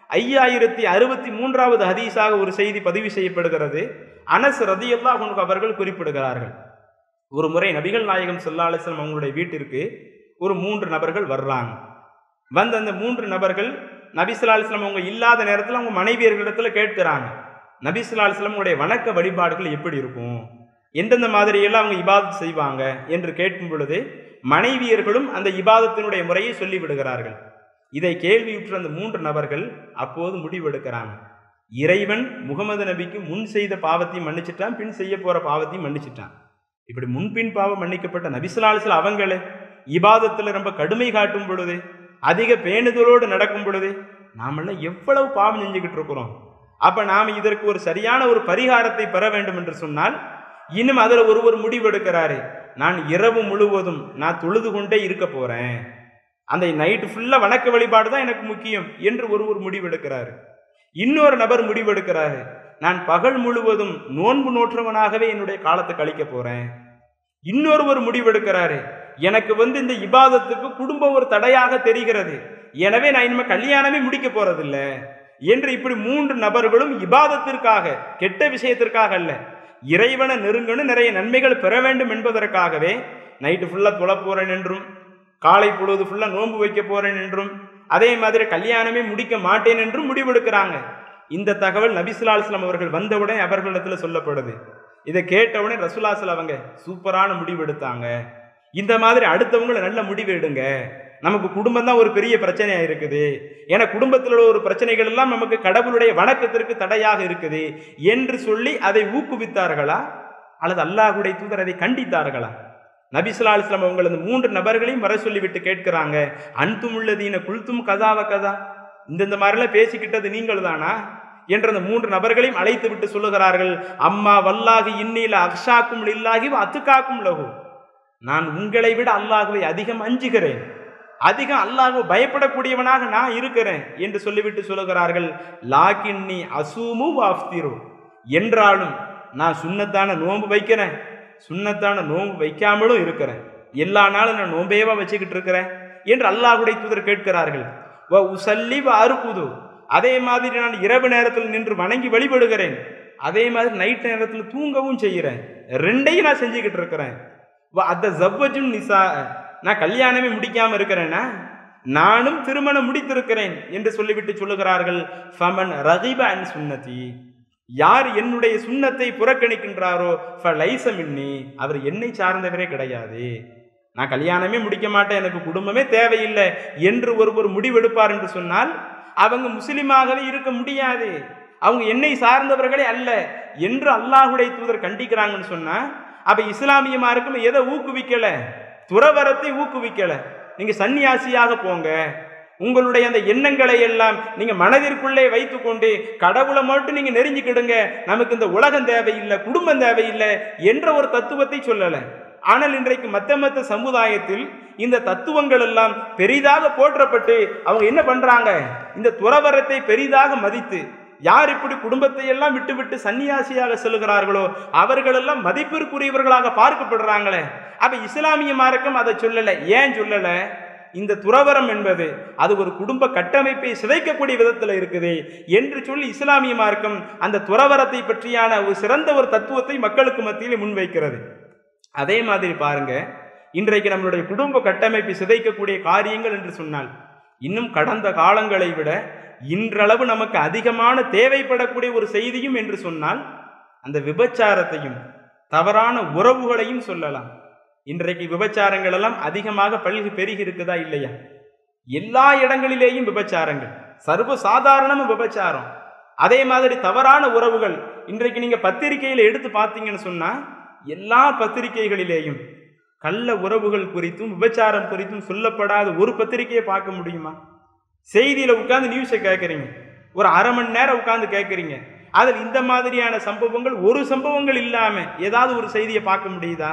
ஐயாயிரத்தி அறுபத்தி மூன்றாவது ஹதீஸாக ஒரு செய்தி பதிவு செய்யப்படுகிறது அனஸ் ரதியல்லாஹு அன்ஹு அவர்கள் குறிப்பிடுகிறார்கள் ஒரு முறை நபிகள் நாயகம் ஸல்லல்லாஹு அலைஹி வஸல்லம் அவங்களுடைய வீட்டிற்கு ஒரு மூன்று நபர்கள் வர்றாங்க வந்த அந்த மூன்று நபர்கள் நபி ஸல்லல்லாஹு அலைஹி வஸல்லம் அவங்க இல்லாத நேரத்தில் அவங்க மனைவியர்களிடத்துல கேட்கிறாங்க நபி ஸல்லல்லாஹு அலைஹி வஸல்லம் உடைய வணக்க வழிபாடுகள் எப்படி இருக்கும் எந்தெந்த மாதிரியெல்லாம் அவங்க இபாதத் செய்வாங்க என்று கேட்கும் பொழுது மனைவியர்களும் அந்த இபாதத்தினுடைய முறையை சொல்லி விடுகிறார்கள் இதை கேள்வியுற்ற அந்த மூன்று நபர்கள் அப்போது முடிவெடுக்கிறாங்க இறைவன் முகமது நபிக்கு முன் செய்த பாவத்தையும் மன்னிச்சிட்டான் பின் செய்ய போற பாவத்தையும் மன்னிச்சிட்டான் இப்படி முன்பின் பாவம் மன்னிக்கப்பட்ட நபிசுலாலிசில் அவங்களே இபாதத்தில் ரொம்ப கடுமை காட்டும் பொழுது அதிக பேணுதலோடு நடக்கும் பொழுது நாமெல்லாம் எவ்வளவு பாவம் செஞ்சுக்கிட்டு இருக்கிறோம் அப்ப நாம் இதற்கு ஒரு சரியான ஒரு பரிகாரத்தை பெற வேண்டும் என்று சொன்னால் இன்னும் அதில் ஒருவர் முடிவெடுக்கிறாரு நான் இரவு முழுவதும் நான் தொழுது கொண்டே இருக்க போறேன் அந்த நைட்டு ஃபுல்லாக வணக்க வழிபாடு தான் எனக்கு முக்கியம் என்று ஒருவர் முடிவெடுக்கிறாரு இன்னொரு நபர் முடிவெடுக்கிறாரு நான் பகல் முழுவதும் நோன்பு நோற்றவனாகவே என்னுடைய காலத்தை கழிக்க போறேன் இன்னொருவர் முடிவெடுக்கிறாரு எனக்கு வந்து இந்த இபாதத்துக்கு குடும்பம் ஒரு தடையாக தெரிகிறது எனவே நான் இனிமே கல்யாணமே முடிக்க போறதில்ல என்று இப்படி மூன்று நபர்களும் இபாதத்திற்காக கெட்ட விஷயத்திற்காக அல்ல இறைவனை நெருங்கணும் நிறைய நன்மைகள் பெற வேண்டும் என்பதற்காகவே நைட்டு ஃபுல்லாக தொழ போறேன் என்றும் காலை பொழுது ஃபுல்லாக நோன்பு வைக்க போறேன் என்றும் அதே மாதிரி கல்யாணமே முடிக்க மாட்டேன் என்றும் முடிவெடுக்கிறாங்க இந்த தகவல் நபிசுலாஸ்லாம் அவர்கள் வந்தவுடனே அவர்களிடத்துல சொல்லப்படுது இதை கேட்டவுடனே ரசுலாசல் அவங்க சூப்பரான முடிவு எடுத்தாங்க இந்த மாதிரி அடுத்தவங்களை நல்ல முடிவு எடுங்க நமக்கு குடும்பம் தான் ஒரு பெரிய பிரச்சனையா இருக்குது ஏன்னா குடும்பத்தில் உள்ள ஒரு பிரச்சனைகள் எல்லாம் நமக்கு கடவுளுடைய வணக்கத்திற்கு தடையாக இருக்குது என்று சொல்லி அதை ஊக்குவித்தார்களா அல்லது அல்லாஹுடைய தூதர் அதை கண்டித்தார்களா நபிசுல்லா அலிஸ்லாம் அவங்க அந்த மூன்று நபர்களையும் வர சொல்லிவிட்டு கேட்கிறாங்க அன்துமுள்ளதீன குல்தும் கதாவ கதா இந்தந்த மாதிரிலாம் பேசிக்கிட்டது நீங்கள் தானா என்ற அந்த மூன்று நபர்களையும் அழைத்து விட்டு சொல்லுகிறார்கள் அம்மா வல்லாகி இன்னில அக்ஷாக்கும் இல்லாகி அத்துக்காக்கும் லகு நான் உங்களை விட அல்லாஹுவை அதிகம் அஞ்சுகிறேன் அதிகம் அல்லாஹுவை பயப்படக்கூடியவனாக நான் இருக்கிறேன் என்று சொல்லிவிட்டு சொல்லுகிறார்கள் லாக்கின்னி அசூமு வாஃப்திரு என்றாலும் நான் சுண்ணத்தான நோன்பு வைக்கிறேன் சுண்ணத்தான நோன்பு வைக்காமலும் இருக்கிறேன் எல்லா நாளும் நான் நோம்பேவா வச்சுக்கிட்டு இருக்கிறேன் என்று அல்லாஹுடைய தூதர் கேட்கிறார்கள் வ உசல்லி வ அறுப்புது அதே மாதிரி நான் இரவு நேரத்தில் நின்று வணங்கி வழிபடுகிறேன் அதே மாதிரி நைட் நேரத்தில் தூங்கவும் செய்கிறேன் ரெண்டையும் நான் செஞ்சுக்கிட்டு இருக்கிறேன் வ அத்த ஜவ்வஜும் நிசா நான் கல்யாணமே முடிக்காம இருக்கிறேன்னா நானும் திருமணம் முடித்திருக்கிறேன் என்று சொல்லிவிட்டு சொல்லுகிறார்கள் ஃபமன் ரகிப அன் சுன்னதி யார் என்னுடைய சுண்ணத்தை புறக்கணிக்கின்றாரோ ஃபலைச மின்னி அவர் என்னை சார்ந்தவரே கிடையாது நான் கல்யாணமே முடிக்க மாட்டேன் எனக்கு குடும்பமே தேவையில்லை என்று ஒருவர் முடிவெடுப்பார் என்று சொன்னால் அவங்க முஸ்லிமாகவே இருக்க முடியாது அவங்க என்னை சார்ந்தவர்களே அல்ல என்று அல்லாஹுடைய தூதர் கண்டிக்கிறாங்கன்னு சொன்னா அப்ப இஸ்லாமிய மார்க்கம் எதை ஊக்குவிக்கல துறவரத்தை ஊக்குவிக்கல நீங்க சன்னியாசியாக போங்க உங்களுடைய அந்த எண்ணங்களை எல்லாம் நீங்க மனதிற்குள்ளே வைத்துக்கொண்டு கடவுளை மட்டும் நீங்க நெருங்கிக்கிடுங்க நமக்கு இந்த உலகம் தேவையில்லை குடும்பம் தேவையில்லை என்ற ஒரு தத்துவத்தை சொல்லலை ஆனால் இன்றைக்கு மத்த மத்த சமுதாயத்தில் இந்த தத்துவங்கள் எல்லாம் பெரிதாக போற்றப்பட்டு அவங்க என்ன பண்றாங்க இந்த துறவரத்தை பெரிதாக மதித்து யார் இப்படி குடும்பத்தை எல்லாம் விட்டு விட்டு சன்னியாசியாக செல்கிறார்களோ அவர்களெல்லாம் மதிப்பிற்குரியவர்களாக பார்க்கப்படுறாங்களே அப்ப இஸ்லாமிய மார்க்கம் அதை சொல்லலை ஏன் சொல்லலை இந்த துறவரம் என்பது அது ஒரு குடும்ப கட்டமைப்பை சிதைக்கக்கூடிய விதத்தில் இருக்குது என்று சொல்லி இஸ்லாமிய மார்க்கம் அந்த துறவரத்தை பற்றியான ஒரு சிறந்த ஒரு தத்துவத்தை மக்களுக்கு மத்தியில் முன்வைக்கிறது அதே மாதிரி பாருங்க இன்றைக்கு நம்மளுடைய குடும்ப கட்டமைப்பை சிதைக்கக்கூடிய காரியங்கள் என்று சொன்னால் இன்னும் கடந்த காலங்களை விட இன்றளவு நமக்கு அதிகமான தேவைப்படக்கூடிய ஒரு செய்தியும் என்று சொன்னால் அந்த விபச்சாரத்தையும் தவறான உறவுகளையும் சொல்லலாம் இன்றைக்கு விபச்சாரங்கள் எல்லாம் அதிகமாக பல்கி பெருகி இருக்குதா இல்லையா எல்லா இடங்களிலேயும் விபச்சாரங்கள் சர்வ சாதாரணம் விபச்சாரம் அதே மாதிரி தவறான உறவுகள் இன்றைக்கு நீங்க பத்திரிகையில எடுத்து பார்த்தீங்கன்னு சொன்னா எல்லா பத்திரிகைகளிலேயும் கள்ள உறவுகள் குறித்தும் விபச்சாரம் குறித்தும் சொல்லப்படாத ஒரு பத்திரிகையை பார்க்க முடியுமா செய்தியில உட்கார்ந்து நியூஸை கேட்குறீங்க ஒரு அரை மணி நேரம் உட்கார்ந்து கேட்குறீங்க அதில் இந்த மாதிரியான சம்பவங்கள் ஒரு சம்பவங்கள் இல்லாம ஏதாவது ஒரு செய்தியை பார்க்க முடியுதா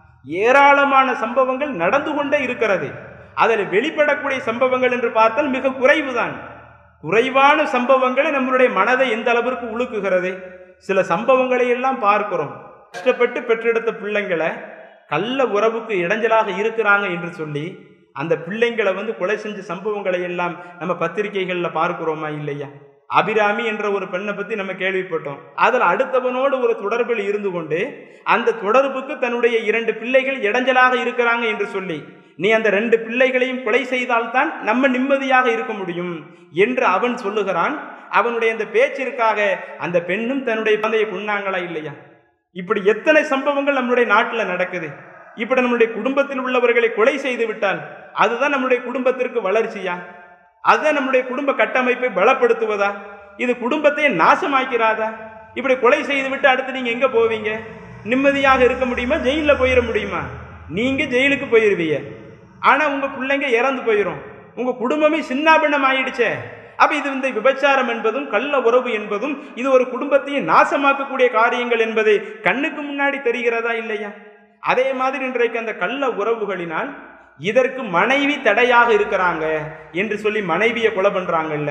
ஏராளமான சம்பவங்கள் நடந்து கொண்டே இருக்கிறது அதில் வெளிப்படக்கூடிய சம்பவங்கள் என்று பார்த்தால் மிக குறைவுதான் குறைவான சம்பவங்களை நம்மளுடைய மனதை எந்த அளவிற்கு உழுக்குகிறது சில சம்பவங்களை எல்லாம் பார்க்கிறோம் கஷ்டப்பட்டு பெற்றெடுத்த பிள்ளைங்களை கள்ள உறவுக்கு இடைஞ்சலாக இருக்கிறாங்க என்று சொல்லி அந்த பிள்ளைங்களை வந்து கொலை செஞ்ச சம்பவங்களை எல்லாம் நம்ம பத்திரிகைகளில் பார்க்கிறோமா இல்லையா அபிராமி என்ற ஒரு பெண்ணை பத்தி நம்ம கேள்விப்பட்டோம் அதில் அடுத்தவனோடு ஒரு தொடர்பில் இருந்து கொண்டு அந்த தொடர்புக்கு தன்னுடைய இரண்டு பிள்ளைகள் இடைஞ்சலாக இருக்கிறாங்க என்று சொல்லி நீ அந்த ரெண்டு பிள்ளைகளையும் கொலை செய்தால்தான் நம்ம நிம்மதியாக இருக்க முடியும் என்று அவன் சொல்லுகிறான் அவனுடைய அந்த பேச்சிற்காக அந்த பெண்ணும் தன்னுடைய தந்தையை கொண்டாங்களா இல்லையா இப்படி எத்தனை சம்பவங்கள் நம்மளுடைய நாட்டில் நடக்குது இப்படி நம்முடைய குடும்பத்தில் உள்ளவர்களை கொலை செய்து விட்டால் அதுதான் நம்முடைய குடும்பத்திற்கு வளர்ச்சியா அதுதான் நம்முடைய குடும்ப கட்டமைப்பை பலப்படுத்துவதா இது குடும்பத்தை நாசமாக்கிறாதா இப்படி கொலை செய்து விட்டு அடுத்து நீங்க எங்க போவீங்க நிம்மதியாக இருக்க முடியுமா ஜெயிலில் போயிட முடியுமா நீங்க ஜெயிலுக்கு போயிருவீங்க ஆனா உங்க பிள்ளைங்க இறந்து போயிடும் உங்க குடும்பமே சின்னாபின்னம் ஆயிடுச்சே அப்ப இது இந்த விபச்சாரம் என்பதும் கள்ள உறவு என்பதும் இது ஒரு குடும்பத்தையே நாசமாக்கக்கூடிய காரியங்கள் என்பதை கண்ணுக்கு முன்னாடி தெரிகிறதா இல்லையா அதே மாதிரி இன்றைக்கு அந்த கள்ள உறவுகளினால் இதற்கு மனைவி தடையாக இருக்கிறாங்க என்று சொல்லி மனைவியை கொலை பண்றாங்கல்ல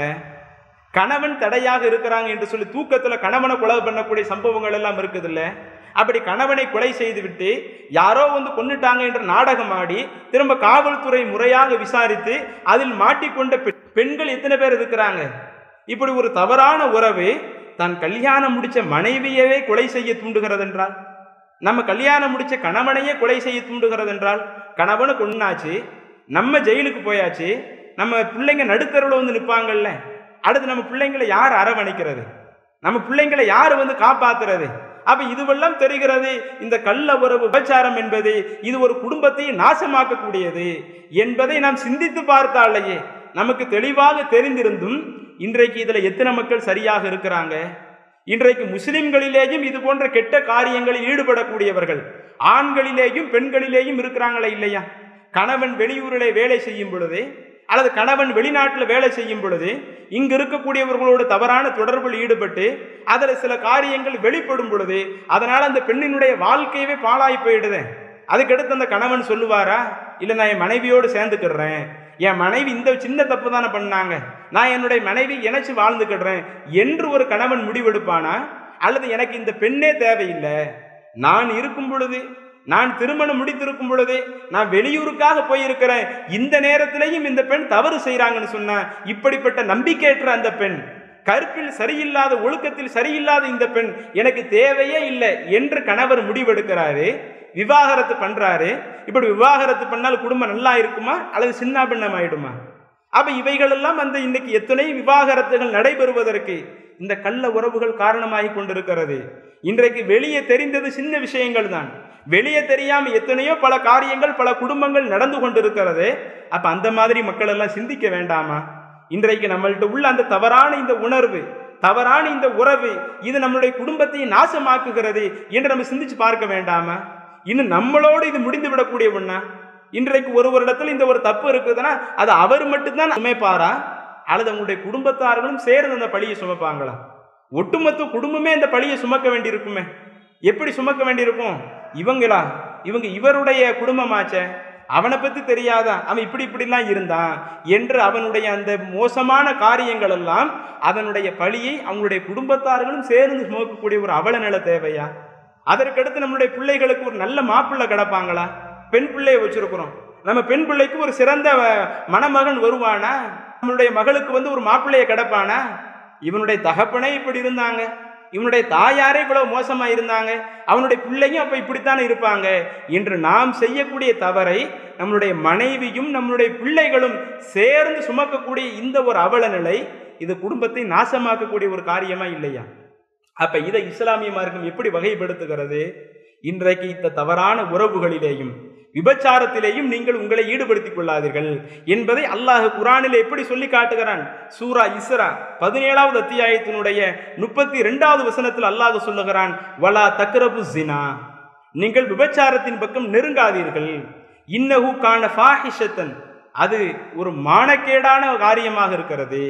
கணவன் தடையாக இருக்கிறாங்க என்று சொல்லி தூக்கத்துல கணவனை கொலை பண்ணக்கூடிய சம்பவங்கள் எல்லாம் இருக்குதுல்ல அப்படி கணவனை கொலை செய்துவிட்டு யாரோ வந்து கொன்னுட்டாங்க என்று நாடகம் ஆடி திரும்ப காவல்துறை முறையாக விசாரித்து அதில் மாட்டிக்கொண்ட பெ- பெண்கள் எத்தனை பேர் இருக்கிறாங்க இப்படி ஒரு தவறான உறவு தான் கல்யாணம் முடிச்ச மனைவியவே கொலை செய்ய தூண்டுகிறது என்றால் நம்ம கல்யாணம் முடிச்ச கணவனையே கொலை செய்ய தூண்டுகிறது என்றால் கணவனு கொன்னாச்சு நம்ம ஜெயிலுக்கு போயாச்சு நம்ம பிள்ளைங்க நடுத்தருவில் வந்து நிற்பாங்கல்ல அடுத்து நம்ம பிள்ளைங்களை யார் அரவணைக்கிறது நம்ம பிள்ளைங்களை யார் வந்து காப்பாத்துறது அப்ப இதுவெல்லாம் தெரிகிறது இந்த கள்ள உறவு விபச்சாரம் என்பது இது ஒரு குடும்பத்தை நாசமாக்கக்கூடியது என்பதை நாம் சிந்தித்து பார்த்தாலேயே நமக்கு தெளிவாக தெரிந்திருந்தும் இன்றைக்கு இதுல எத்தனை மக்கள் சரியாக இருக்கிறாங்க இன்றைக்கு முஸ்லிம்களிலேயும் இது போன்ற கெட்ட காரியங்களில் ஈடுபடக்கூடியவர்கள் ஆண்களிலேயும் பெண்களிலேயும் இருக்கிறாங்களா இல்லையா கணவன் வெளியூரிலே வேலை செய்யும் பொழுது அல்லது கணவன் வெளிநாட்டில் வேலை செய்யும் பொழுது இங்கு இருக்கக்கூடியவர்களோடு தவறான தொடர்பில் ஈடுபட்டு அதில் சில காரியங்கள் வெளிப்படும் பொழுது அதனால் அந்த பெண்ணினுடைய வாழ்க்கையவே பாழாய் போயிடுது அதுக்கடுத்து அந்த கணவன் சொல்லுவாரா இல்லை நான் என் மனைவியோடு சேர்ந்துக்கிடுறேன் என் மனைவி இந்த சின்ன தப்பு தானே பண்ணாங்க நான் என்னுடைய மனைவி இணைச்சு வாழ்ந்துக்கிடுறேன் என்று ஒரு கணவன் முடிவெடுப்பானா அல்லது எனக்கு இந்த பெண்ணே தேவையில்லை நான் இருக்கும் பொழுது நான் திருமணம் முடித்திருக்கும் பொழுது நான் வெளியூருக்காக போயிருக்கிறேன் இந்த நேரத்திலையும் இந்த பெண் தவறு செய்றாங்கன்னு சொன்னா இப்படிப்பட்ட நம்பிக்கையற்ற அந்த பெண் கற்பில் சரியில்லாத ஒழுக்கத்தில் சரியில்லாத இந்த பெண் எனக்கு தேவையே இல்லை என்று கணவர் முடிவெடுக்கிறாரு விவாகரத்து பண்றாரு இப்படி விவாகரத்து பண்ணால் குடும்பம் நல்லா இருக்குமா அல்லது சின்ன பின்னம் ஆயிடுமா அப்ப இவைகளெல்லாம் அந்த இன்னைக்கு எத்தனை விவாகரத்துகள் நடைபெறுவதற்கு இந்த கள்ள உறவுகள் காரணமாகி கொண்டிருக்கிறது இன்றைக்கு வெளியே தெரிந்தது சின்ன விஷயங்கள் தான் வெளியே தெரியாம எத்தனையோ பல காரியங்கள் பல குடும்பங்கள் நடந்து கொண்டிருக்கிறது அப்ப அந்த மாதிரி மக்கள் எல்லாம் சிந்திக்க வேண்டாமா இன்றைக்கு நம்மள்ட்ட உள்ள அந்த தவறான இந்த உணர்வு தவறான இந்த உறவு இது நம்மளுடைய குடும்பத்தை நாசமாக்குகிறது என்று நம்ம சிந்திச்சு பார்க்க வேண்டாமா இன்னும் நம்மளோடு இது முடிந்து விடக்கூடிய ஒண்ணா இன்றைக்கு ஒரு வருடத்தில் இந்த ஒரு தப்பு இருக்குதுன்னா அது அவர் மட்டும்தான் சுமைப்பாரா அல்லது அவங்களுடைய குடும்பத்தார்களும் சேர்ந்து அந்த பழியை சுமப்பாங்களா ஒட்டுமொத்த குடும்பமே இந்த பழியை சுமக்க வேண்டியிருக்குமே எப்படி சுமக்க வேண்டியிருக்கும் இவங்களா இவங்க இவருடைய குடும்பமாச்சே அவனை பத்தி தெரியாதா அவன் இப்படி இப்படிலாம் இருந்தான் என்று அவனுடைய அந்த மோசமான காரியங்கள் எல்லாம் அதனுடைய பழியை அவங்களுடைய குடும்பத்தார்களும் சேர்ந்து சுமக்கக்கூடிய ஒரு அவல நிலை தேவையா அதற்கடுத்து நம்மளுடைய பிள்ளைகளுக்கு ஒரு நல்ல மாப்பிள்ளை கிடப்பாங்களா பெண் பிள்ளையை வச்சிருக்கிறோம் நம்ம பெண் பிள்ளைக்கு ஒரு சிறந்த அஹ், மணமகன் வருவானா நம்மளுடைய மகளுக்கு வந்து ஒரு மாப்பிள்ளையை கிடப்பானா இவனுடைய தகப்பனே இப்படி இருந்தாங்க இவனுடைய தாயாரே இவ்வளவு மோசமா இருந்தாங்க அவனுடைய பிள்ளையும் அப்ப இப்படித்தானே இருப்பாங்க என்று நாம் செய்யக்கூடிய தவறை நம்மளுடைய மனைவியும் நம்மளுடைய பிள்ளைகளும் சேர்ந்து சுமக்கக்கூடிய இந்த ஒரு அவல நிலை இது குடும்பத்தை நாசமாக்கக்கூடிய ஒரு காரியமா இல்லையா அப்ப இதை இஸ்லாமிய மார்க்கம் எப்படி வகைப்படுத்துகிறது இன்றைக்கு இந்த தவறான உறவுகளிலேயும் விபச்சாரத்திலேயும் நீங்கள் உங்களை ஈடுபடுத்திக் கொள்ளாதீர்கள் என்பதை அல்லாஹ் குரானில் எப்படி சொல்லி காட்டுகிறான் சூரா இஸ்ரா பதினேழாவது அத்தியாயத்தினுடைய முப்பத்தி ரெண்டாவது வசனத்தில் அல்லாஹ் சொல்லுகிறான் வலா தக்ரபு ஜினா நீங்கள் விபச்சாரத்தின் பக்கம் நெருங்காதீர்கள் இன்னஹு கான ஃபாஹிஷத்தன் அது ஒரு மானக்கேடான காரியமாக இருக்கிறது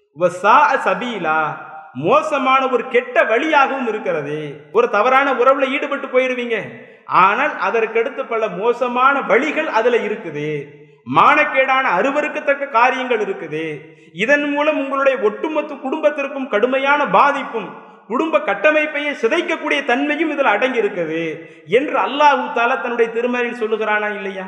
வசா சபீலா மோசமான ஒரு கெட்ட வழியாகவும் இருக்கிறது ஒரு தவறான உறவுல ஈடுபட்டு போயிடுவீங்க ஆனால் அதற்கடுத்து பல மோசமான வழிகள் அதுல இருக்குது மானக்கேடான அருவருக்கத்தக்க காரியங்கள் இருக்குது இதன் மூலம் உங்களுடைய ஒட்டுமொத்த குடும்பத்திற்கும் கடுமையான பாதிப்பும் குடும்ப கட்டமைப்பையே சிதைக்கக்கூடிய தன்மையும் இதில் அடங்கி இருக்குது என்று அல்லாஹு தாலா தன்னுடைய திருமறையில் சொல்லுகிறானா இல்லையா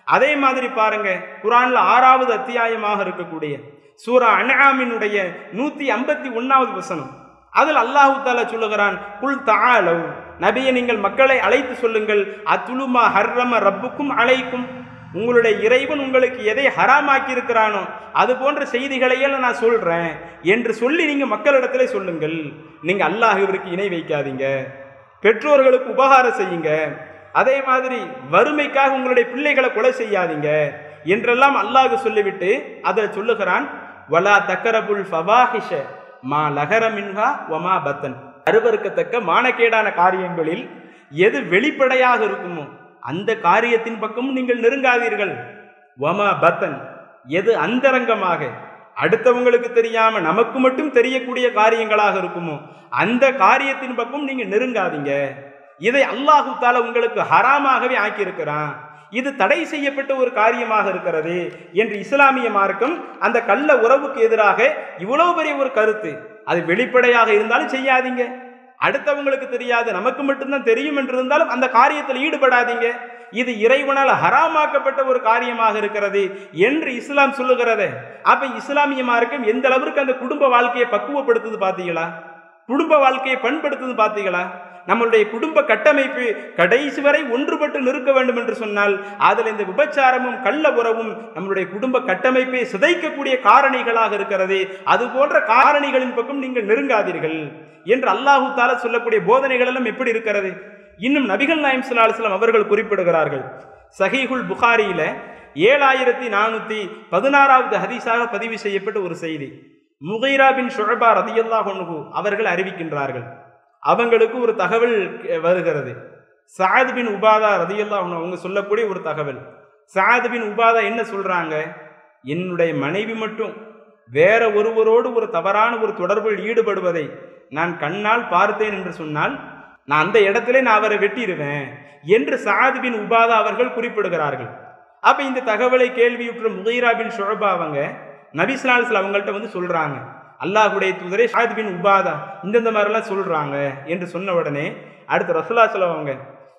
அதே மாதிரி பாருங்க குரான்ல ஆறாவது அத்தியாயமாக இருக்கக்கூடிய சூரா அன்ஆமினுடைய நூத்தி ஐம்பத்தி ஒன்னாவது வசனம் அதில் அல்லாஹு தாலா சொல்லுகிறான் குல் தஆலவ் நபியை நீங்கள் மக்களை அழைத்து சொல்லுங்கள் அத்துலுமா ஹர்ரம ரப்புக்கும் அழைக்கும் உங்களுடைய இறைவன் உங்களுக்கு எதை ஹராமாக்கி இருக்கிறானோ அது போன்ற செய்திகளையெல்லாம் நான் சொல்றேன் என்று சொல்லி நீங்க மக்களிடத்திலே சொல்லுங்கள் நீங்க அல்லாஹ்விற்கு இணை வைக்காதீங்க பெற்றோர்களுக்கு உபகாரம் செய்யுங்க அதே மாதிரி வறுமைக்காக உங்களுடைய பிள்ளைகளை கொலை செய்யாதீங்க என்றெல்லாம் அல்லாஹ் சொல்லிவிட்டு அதை சொல்லுகிறான் வலா தக்கரபுல் ஃபவாஹிஷ மா லகர மின்ஹா ஒமா பத்தன் அருவருக்கத்தக்க மானக்கேடான காரியங்களில் எது வெளிப்படையாக இருக்குமோ அந்த காரியத்தின் பக்கமும் நீங்கள் நெருங்காதீர்கள் ஒமா பத்தன் எது அந்தரங்கமாக அடுத்தவங்களுக்கு தெரியாம நமக்கு மட்டும் தெரியக்கூடிய காரியங்களாக இருக்குமோ அந்த காரியத்தின் பக்கம் நீங்க நெருங்காதீங்க இதை அல்லாஹு தாலா உங்களுக்கு ஹராமாகவே ஆக்கியிருக்கிறான் இது தடை செய்யப்பட்ட ஒரு காரியமாக இருக்கிறது என்று இஸ்லாமிய மார்க்கம் அந்த கள்ள உறவுக்கு எதிராக இவ்வளவு பெரிய ஒரு கருத்து அது வெளிப்படையாக இருந்தாலும் செய்யாதீங்க அடுத்தவங்களுக்கு தெரியாது நமக்கு மட்டும்தான் தெரியும் என்று இருந்தாலும் அந்த காரியத்தில் ஈடுபடாதீங்க இது இறைவனால் ஹராமாக்கப்பட்ட ஒரு காரியமாக இருக்கிறது என்று இஸ்லாம் சொல்லுகிறது அப்ப இஸ்லாமிய மார்க்கம் எந்த அளவிற்கு அந்த குடும்ப வாழ்க்கையை பக்குவப்படுத்துது பாத்தீங்களா குடும்ப வாழ்க்கையை பண்படுத்துது பாத்தீங்களா நம்மளுடைய குடும்ப கட்டமைப்பு கடைசி வரை ஒன்றுபட்டு நிற்க வேண்டும் என்று சொன்னால் அதில் இந்த விபச்சாரமும் கள்ள உறவும் நம்மளுடைய குடும்ப கட்டமைப்பை சிதைக்கக்கூடிய காரணிகளாக இருக்கிறது அது போன்ற காரணிகளின் பக்கம் நீங்கள் நெருங்காதீர்கள் என்று அல்லாஹு தாலா சொல்லக்கூடிய போதனைகள் எல்லாம் எப்படி இருக்கிறது இன்னும் நபிகள் நாயம் சலாஹம் அவர்கள் குறிப்பிடுகிறார்கள் சஹீஹுல் புகாரியில ஏழாயிரத்தி நானூத்தி பதினாறாவது ஹதீஸாக பதிவு செய்யப்பட்ட ஒரு செய்தி முகைரா பின் ஷுழபா ரதியல்லாஹ் அவர்கள் அறிவிக்கின்றார்கள் அவங்களுக்கு ஒரு தகவல் வருகிறது சாத் பின் உபாதா ரதியல்லா அவங்க சொல்லக்கூடிய ஒரு தகவல் சாத் பின் உபாதா என்ன சொல்றாங்க என்னுடைய மனைவி மட்டும் வேற ஒருவரோடு ஒரு தவறான ஒரு தொடர்பில் ஈடுபடுவதை நான் கண்ணால் பார்த்தேன் என்று சொன்னால் நான் அந்த இடத்திலே நான் அவரை வெட்டிடுவேன் என்று சாத் பின் உபாதா அவர்கள் குறிப்பிடுகிறார்கள் அப்ப இந்த தகவலை கேள்வியுற்ற முகைரா பின் ஷுழபா அவங்க நபிஸ்லால்ஸ்ல அவங்கள்ட்ட வந்து சொல்றாங்க அல்லாஹுடைய தூதரே ஷாத் பின் உபாதா இந்தந்த மாதிரிலாம் சொல்றாங்க என்று சொன்ன உடனே அடுத்து ரசுல்லா சொல்லுவாங்க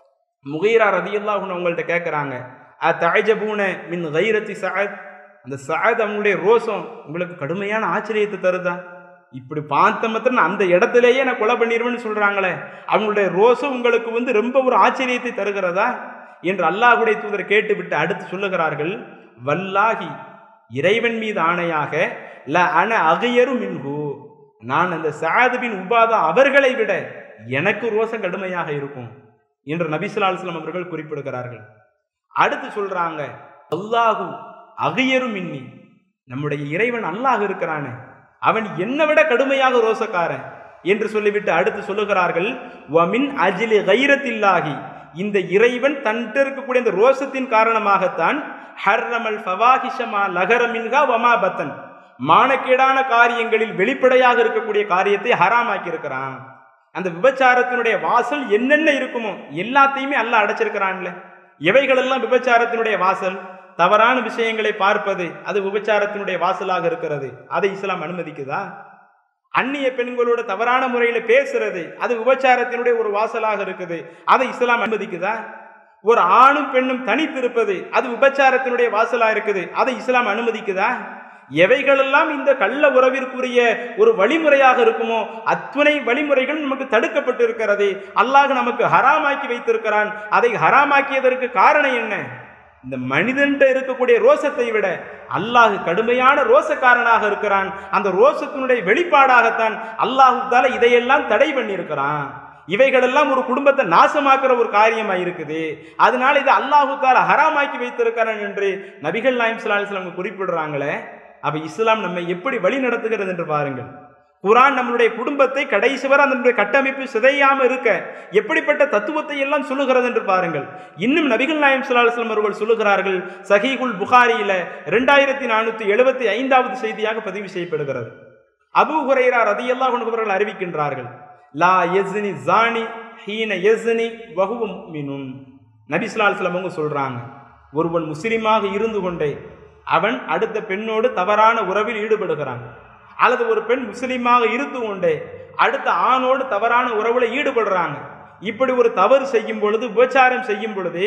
முகீரா ரதியல்லாஹ் அவங்கள்ட்ட கேட்குறாங்க அ தாஜபூன மின் கைரத்தி சாத் அந்த சாத் அவங்களுடைய ரோசம் உங்களுக்கு கடுமையான ஆச்சரியத்தை தருதா இப்படி பார்த்த மாத்திரம் அந்த இடத்திலேயே நான் கொலை பண்ணிடுவேன்னு சொல்றாங்களே அவங்களுடைய ரோசம் உங்களுக்கு வந்து ரொம்ப ஒரு ஆச்சரியத்தை தருகிறதா என்று அல்லாஹுடைய தூதர் கேட்டுவிட்டு அடுத்து சொல்லுகிறார்கள் வல்லாகி இறைவன் மீது ஆணையாக ல அன அகையரு மின்ஹு நான் அந்த சாதுபின் உபாதா அவர்களை விட எனக்கு ரோசம் கடுமையாக இருக்கும் என்று நபிசுல்லாஸ்லாம் அவர்கள் குறிப்பிடுகிறார்கள் அடுத்து சொல்றாங்க அல்லாஹு அகையரு மின்னி நம்முடைய இறைவன் அல்லாஹ் இருக்கிறானே அவன் என்னை விட கடுமையாக ரோசக்காரன் என்று சொல்லிவிட்டு அடுத்து சொல்லுகிறார்கள் வமின் அஜிலி கைரத்தில்லாகி இந்த இறைவன் தன்கிட்ட இருக்கக்கூடிய இந்த ரோசத்தின் காரணமாகத்தான் ஹர்ரமல் ஃபவாஹிஷமா லகரமின்கா வமா பத்தன் மானக்கேடான காரியங்களில் வெளிப்படையாக இருக்கக்கூடிய காரியத்தை ஹராமாக்கி இருக்கிறான் அந்த விபச்சாரத்தினுடைய வாசல் என்னென்ன இருக்குமோ எல்லாத்தையுமே அல்ல அடைச்சிருக்கிறான்ல எவைகளெல்லாம் விபச்சாரத்தினுடைய வாசல் தவறான விஷயங்களை பார்ப்பது அது விபச்சாரத்தினுடைய வாசலாக இருக்கிறது அதை இஸ்லாம் அனுமதிக்குதா அந்நிய பெண்களோட தவறான முறையில பேசுறது அது விபச்சாரத்தினுடைய ஒரு வாசலாக இருக்குது அதை இஸ்லாம் அனுமதிக்குதா ஒரு ஆணும் பெண்ணும் தனித்திருப்பது அது விபச்சாரத்தினுடைய வாசலா இருக்குது அதை இஸ்லாம் அனுமதிக்குதா எவைகளெல்லாம் இந்த கள்ள உறவிற்குரிய ஒரு வழிமுறையாக இருக்குமோ அத்துணை வழிமுறைகள் நமக்கு தடுக்கப்பட்டு இருக்கிறது அல்லாஹ் நமக்கு ஹராமாக்கி வைத்திருக்கிறான் அதை ஹராமாக்கியதற்கு காரணம் என்ன இந்த மனிதன்ட்ட இருக்கக்கூடிய ரோசத்தை விட அல்லாஹ் கடுமையான ரோசக்காரனாக இருக்கிறான் அந்த ரோசத்தினுடைய வெளிப்பாடாகத்தான் அல்லாஹு தால இதையெல்லாம் தடை பண்ணியிருக்கிறான் இவைகளெல்லாம் ஒரு குடும்பத்தை நாசமாக்குற ஒரு காரியமா இருக்குது அதனால இது அல்லாஹு தால ஹராமாக்கி வைத்திருக்கிறான் என்று நபிகள் நாயம் சலாஹ் குறிப்பிடுறாங்களே அப்ப இஸ்லாம் நம்மை எப்படி வழி நடத்துகிறது என்று பாருங்கள் குரான் நம்மளுடைய குடும்பத்தை கடைசி வரை அதனுடைய கட்டமைப்பு சிதையாம இருக்க எப்படிப்பட்ட தத்துவத்தை எல்லாம் சொல்லுகிறது என்று பாருங்கள் இன்னும் நபிகள் நாயம் சுல்லாஸ்லம் அவர்கள் சொல்லுகிறார்கள் சஹீகுல் புகாரியில ரெண்டாயிரத்தி நானூத்தி எழுபத்தி ஐந்தாவது செய்தியாக பதிவு செய்யப்படுகிறது அபு ஹுரைரா ரதியல்லா அவர்கள் அறிவிக்கின்றார்கள் லா எஸ்னி ஜானி ஹீன எஸ்னி வகுவ மினுன் நபிசுல்லாஸ்லம் அவங்க சொல்றாங்க ஒருவன் முஸ்லிமாக இருந்து கொண்டே அவன் அடுத்த பெண்ணோடு தவறான உறவில் ஈடுபடுகிறான் அல்லது ஒரு பெண் முஸ்லீமாக இருந்து கொண்டே அடுத்த ஆணோடு தவறான உறவுல ஈடுபடுறாங்க இப்படி ஒரு தவறு செய்யும் பொழுது விபச்சாரம் செய்யும் பொழுது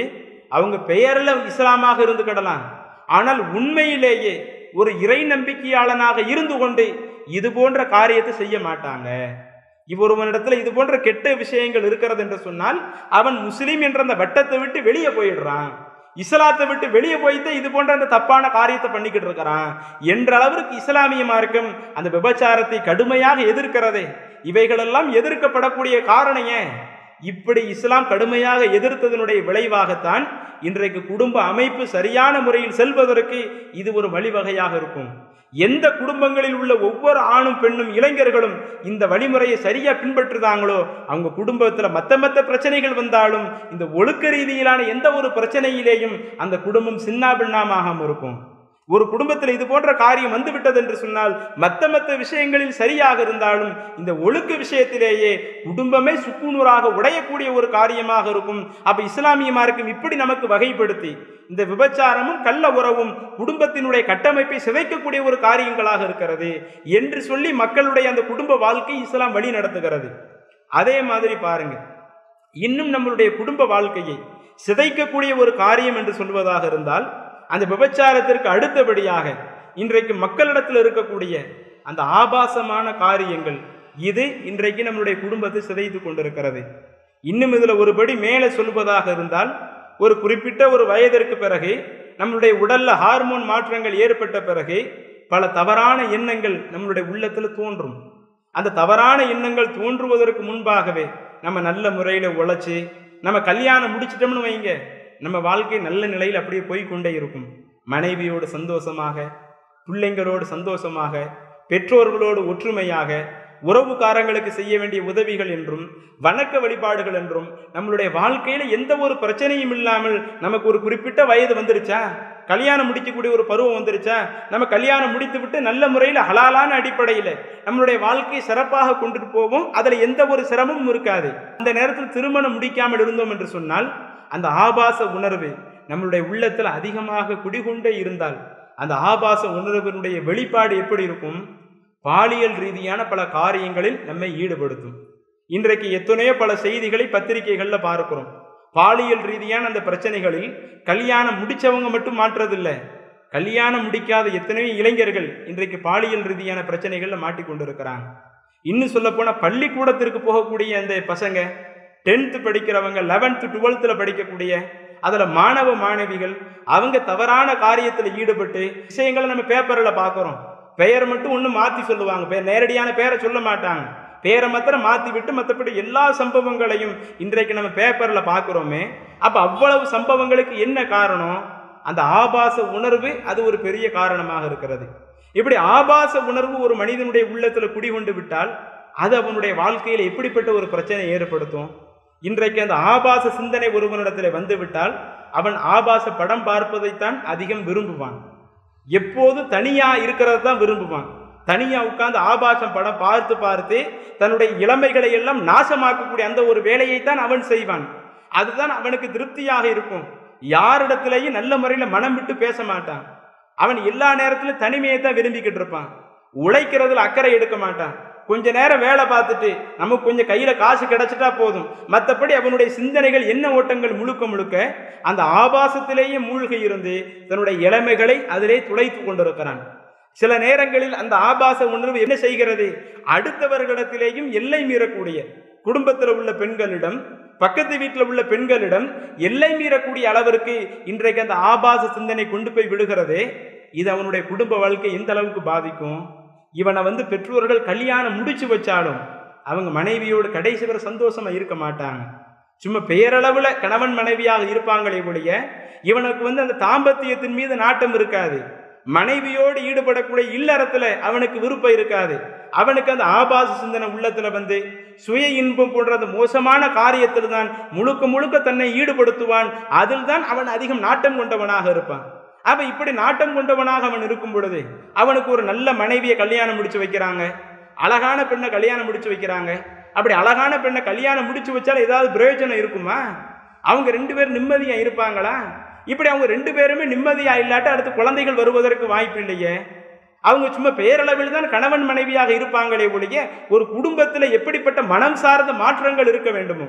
அவங்க பெயரில் இஸ்லாமாக இருந்து கிடலாம் ஆனால் உண்மையிலேயே ஒரு இறை நம்பிக்கையாளனாக இருந்து கொண்டு இது போன்ற காரியத்தை செய்ய மாட்டாங்க இவொருவனிடத்துல இது போன்ற கெட்ட விஷயங்கள் இருக்கிறது என்று சொன்னால் அவன் முஸ்லீம் என்ற அந்த வட்டத்தை விட்டு வெளியே போயிடுறான் இஸ்லாத்தை விட்டு வெளியே போய்த்து இது போன்ற அந்த தப்பான காரியத்தை பண்ணிக்கிட்டு இருக்கிறான் என்ற அளவிற்கு இஸ்லாமிய மார்க்கம் அந்த விபச்சாரத்தை கடுமையாக எதிர்க்கிறதே இவைகளெல்லாம் எதிர்க்கப்படக்கூடிய காரணம் ஏன் இப்படி இஸ்லாம் கடுமையாக எதிர்த்ததனுடைய விளைவாகத்தான் இன்றைக்கு குடும்ப அமைப்பு சரியான முறையில் செல்வதற்கு இது ஒரு வழிவகையாக இருக்கும் எந்த குடும்பங்களில் உள்ள ஒவ்வொரு ஆணும் பெண்ணும் இளைஞர்களும் இந்த வழிமுறையை சரியா பின்பற்றுதாங்களோ அவங்க குடும்பத்துல மத்த மத்த பிரச்சனைகள் வந்தாலும் இந்த ஒழுக்க ரீதியிலான எந்த ஒரு பிரச்சனையிலேயும் அந்த குடும்பம் சின்ன பின்னாமாகாம இருக்கும் ஒரு குடும்பத்தில் இது போன்ற காரியம் வந்து விட்டது என்று சொன்னால் மத்த மத்த விஷயங்களில் சரியாக இருந்தாலும் இந்த ஒழுக்க விஷயத்திலேயே குடும்பமே சுக்குநூறாக உடையக்கூடிய ஒரு காரியமாக இருக்கும் அப்ப இஸ்லாமிய மார்க்கம் இப்படி நமக்கு வகைப்படுத்தி இந்த விபச்சாரமும் கள்ள உறவும் குடும்பத்தினுடைய கட்டமைப்பை சிதைக்கக்கூடிய ஒரு காரியங்களாக இருக்கிறது என்று சொல்லி மக்களுடைய அந்த குடும்ப வாழ்க்கை இஸ்லாம் வழி நடத்துகிறது அதே மாதிரி பாருங்க இன்னும் நம்மளுடைய குடும்ப வாழ்க்கையை சிதைக்கக்கூடிய ஒரு காரியம் என்று சொல்வதாக இருந்தால் அந்த விபச்சாரத்திற்கு அடுத்தபடியாக இன்றைக்கு மக்களிடத்தில் இருக்கக்கூடிய அந்த ஆபாசமான காரியங்கள் இது இன்றைக்கு நம்மளுடைய குடும்பத்தை சிதைத்து கொண்டிருக்கிறது இன்னும் இதுல ஒருபடி மேலே சொல்வதாக இருந்தால் ஒரு குறிப்பிட்ட ஒரு வயதிற்கு பிறகு நம்மளுடைய உடல்ல ஹார்மோன் மாற்றங்கள் ஏற்பட்ட பிறகு பல தவறான எண்ணங்கள் நம்மளுடைய உள்ளத்துல தோன்றும் அந்த தவறான எண்ணங்கள் தோன்றுவதற்கு முன்பாகவே நம்ம நல்ல முறையில் உழைச்சி நம்ம கல்யாணம் முடிச்சிட்டோம்னு வைங்க நம்ம வாழ்க்கை நல்ல நிலையில் அப்படியே போய் கொண்டே இருக்கும் மனைவியோடு சந்தோஷமாக பிள்ளைங்களோடு சந்தோஷமாக பெற்றோர்களோடு ஒற்றுமையாக உறவுக்காரங்களுக்கு செய்ய வேண்டிய உதவிகள் என்றும் வணக்க வழிபாடுகள் என்றும் நம்மளுடைய வாழ்க்கையில எந்த ஒரு பிரச்சனையும் இல்லாமல் நமக்கு ஒரு குறிப்பிட்ட வயது வந்துருச்சா கல்யாணம் முடிக்கக்கூடிய ஒரு பருவம் வந்துருச்சா நம்ம கல்யாணம் முடித்து விட்டு நல்ல முறையில் ஹலாலான அடிப்படையில் நம்மளுடைய வாழ்க்கையை சிறப்பாக கொண்டுட்டு போவோம் அதுல எந்த ஒரு சிரமமும் இருக்காது அந்த நேரத்தில் திருமணம் முடிக்காமல் இருந்தோம் என்று சொன்னால் அந்த ஆபாச உணர்வு நம்மளுடைய உள்ளத்தில் அதிகமாக குடிகொண்டே இருந்தால் அந்த ஆபாச உணர்வினுடைய வெளிப்பாடு எப்படி இருக்கும் பாலியல் ரீதியான பல காரியங்களில் நம்மை ஈடுபடுத்தும் இன்றைக்கு எத்தனையோ பல செய்திகளை பத்திரிகைகளில் பார்க்கிறோம் பாலியல் ரீதியான அந்த பிரச்சனைகளில் கல்யாணம் முடிச்சவங்க மட்டும் மாற்றுறதில்லை கல்யாணம் முடிக்காத எத்தனையோ இளைஞர்கள் இன்றைக்கு பாலியல் ரீதியான பிரச்சனைகளில் மாட்டிக்கொண்டிருக்கிறாங்க இன்னும் சொல்ல போனா பள்ளிக்கூடத்திற்கு போகக்கூடிய அந்த பசங்க டென்த்து படிக்கிறவங்க லெவன்த்து டுவெல்த்தில் படிக்கக்கூடிய அதில் மாணவ மாணவிகள் அவங்க தவறான காரியத்தில் ஈடுபட்டு விஷயங்களை நம்ம பேப்பரில் பார்க்குறோம் பெயர் மட்டும் ஒன்று மாற்றி சொல்லுவாங்க பெயர் நேரடியான பெயரை சொல்ல மாட்டாங்க பேரை மாத்திரம் மாற்றி விட்டு மற்றபடி எல்லா சம்பவங்களையும் இன்றைக்கு நம்ம பேப்பரில் பார்க்குறோமே அப்போ அவ்வளவு சம்பவங்களுக்கு என்ன காரணம் அந்த ஆபாச உணர்வு அது ஒரு பெரிய காரணமாக இருக்கிறது இப்படி ஆபாச உணர்வு ஒரு மனிதனுடைய உள்ளத்தில் குடிகொண்டு விட்டால் அது அவனுடைய வாழ்க்கையில் எப்படிப்பட்ட ஒரு பிரச்சனை ஏற்படுத்தும் இன்றைக்கு அந்த ஆபாச சிந்தனை ஒருவனிடத்தில் வந்துவிட்டால் அவன் ஆபாச படம் பார்ப்பதைத்தான் அதிகம் விரும்புவான் எப்போது தனியா இருக்கிறது தான் விரும்புவான் தனியா உட்கார்ந்து ஆபாசம் படம் பார்த்து பார்த்து தன்னுடைய இளமைகளை எல்லாம் நாசமாக்கக்கூடிய அந்த ஒரு வேலையைத்தான் அவன் செய்வான் அதுதான் அவனுக்கு திருப்தியாக இருக்கும் யாரிடத்திலேயும் நல்ல முறையில் மனம் விட்டு பேச மாட்டான் அவன் எல்லா நேரத்திலும் தனிமையை தான் விரும்பிக்கிட்டு இருப்பான் உழைக்கிறதுல அக்கறை எடுக்க மாட்டான் கொஞ்ச நேரம் வேலை பார்த்துட்டு நமக்கு கொஞ்சம் கையில காசு கிடைச்சிட்டா போதும் மற்றபடி அவனுடைய சிந்தனைகள் என்ன ஓட்டங்கள் முழுக்க முழுக்க அந்த ஆபாசத்திலேயே மூழ்கி இருந்து தன்னுடைய இளமைகளை அதிலே துளைத்து கொண்டிருக்கிறான் சில நேரங்களில் அந்த ஆபாச உணர்வு என்ன செய்கிறது அடுத்தவர்களிடத்திலேயும் எல்லை மீறக்கூடிய குடும்பத்தில் உள்ள பெண்களிடம் பக்கத்து வீட்டில் உள்ள பெண்களிடம் எல்லை மீறக்கூடிய அளவிற்கு இன்றைக்கு அந்த ஆபாச சிந்தனை கொண்டு போய் விடுகிறதே இது அவனுடைய குடும்ப வாழ்க்கை எந்த அளவுக்கு பாதிக்கும் இவனை வந்து பெற்றோர்கள் கல்யாணம் முடிச்சு வச்சாலும் அவங்க மனைவியோடு கடைசி வரை சந்தோஷமா இருக்க மாட்டாங்க சும்மா பெயரளவுல கணவன் மனைவியாக இருப்பாங்களே ஒழிய இவனுக்கு வந்து அந்த தாம்பத்தியத்தின் மீது நாட்டம் இருக்காது மனைவியோடு ஈடுபடக்கூடிய இல்லறத்துல அவனுக்கு விருப்பம் இருக்காது அவனுக்கு அந்த ஆபாச சிந்தனை உள்ளத்துல வந்து சுய இன்பம் போன்ற அந்த மோசமான காரியத்தில் தான் முழுக்க முழுக்க தன்னை ஈடுபடுத்துவான் அதில் தான் அவன் அதிகம் நாட்டம் கொண்டவனாக இருப்பான் அப்ப இப்படி நாட்டம் கொண்டவனாக அவன் இருக்கும் பொழுது அவனுக்கு ஒரு நல்ல மனைவியை கல்யாணம் முடிச்சு வைக்கிறாங்க அழகான பெண்ணை கல்யாணம் முடிச்சு வைக்கிறாங்க அப்படி அழகான பெண்ணை கல்யாணம் முடிச்சு வச்சாலும் ஏதாவது பிரயோஜனம் இருக்குமா அவங்க ரெண்டு பேரும் நிம்மதியா இருப்பாங்களா இப்படி அவங்க ரெண்டு பேருமே நிம்மதியா இல்லாட்ட அடுத்து குழந்தைகள் வருவதற்கு வாய்ப்பு இல்லையே அவங்க சும்மா பேரளவில் தான் கணவன் மனைவியாக இருப்பாங்களே ஒழிய ஒரு குடும்பத்தில் எப்படிப்பட்ட மனம் சார்ந்த மாற்றங்கள் இருக்க வேண்டுமோ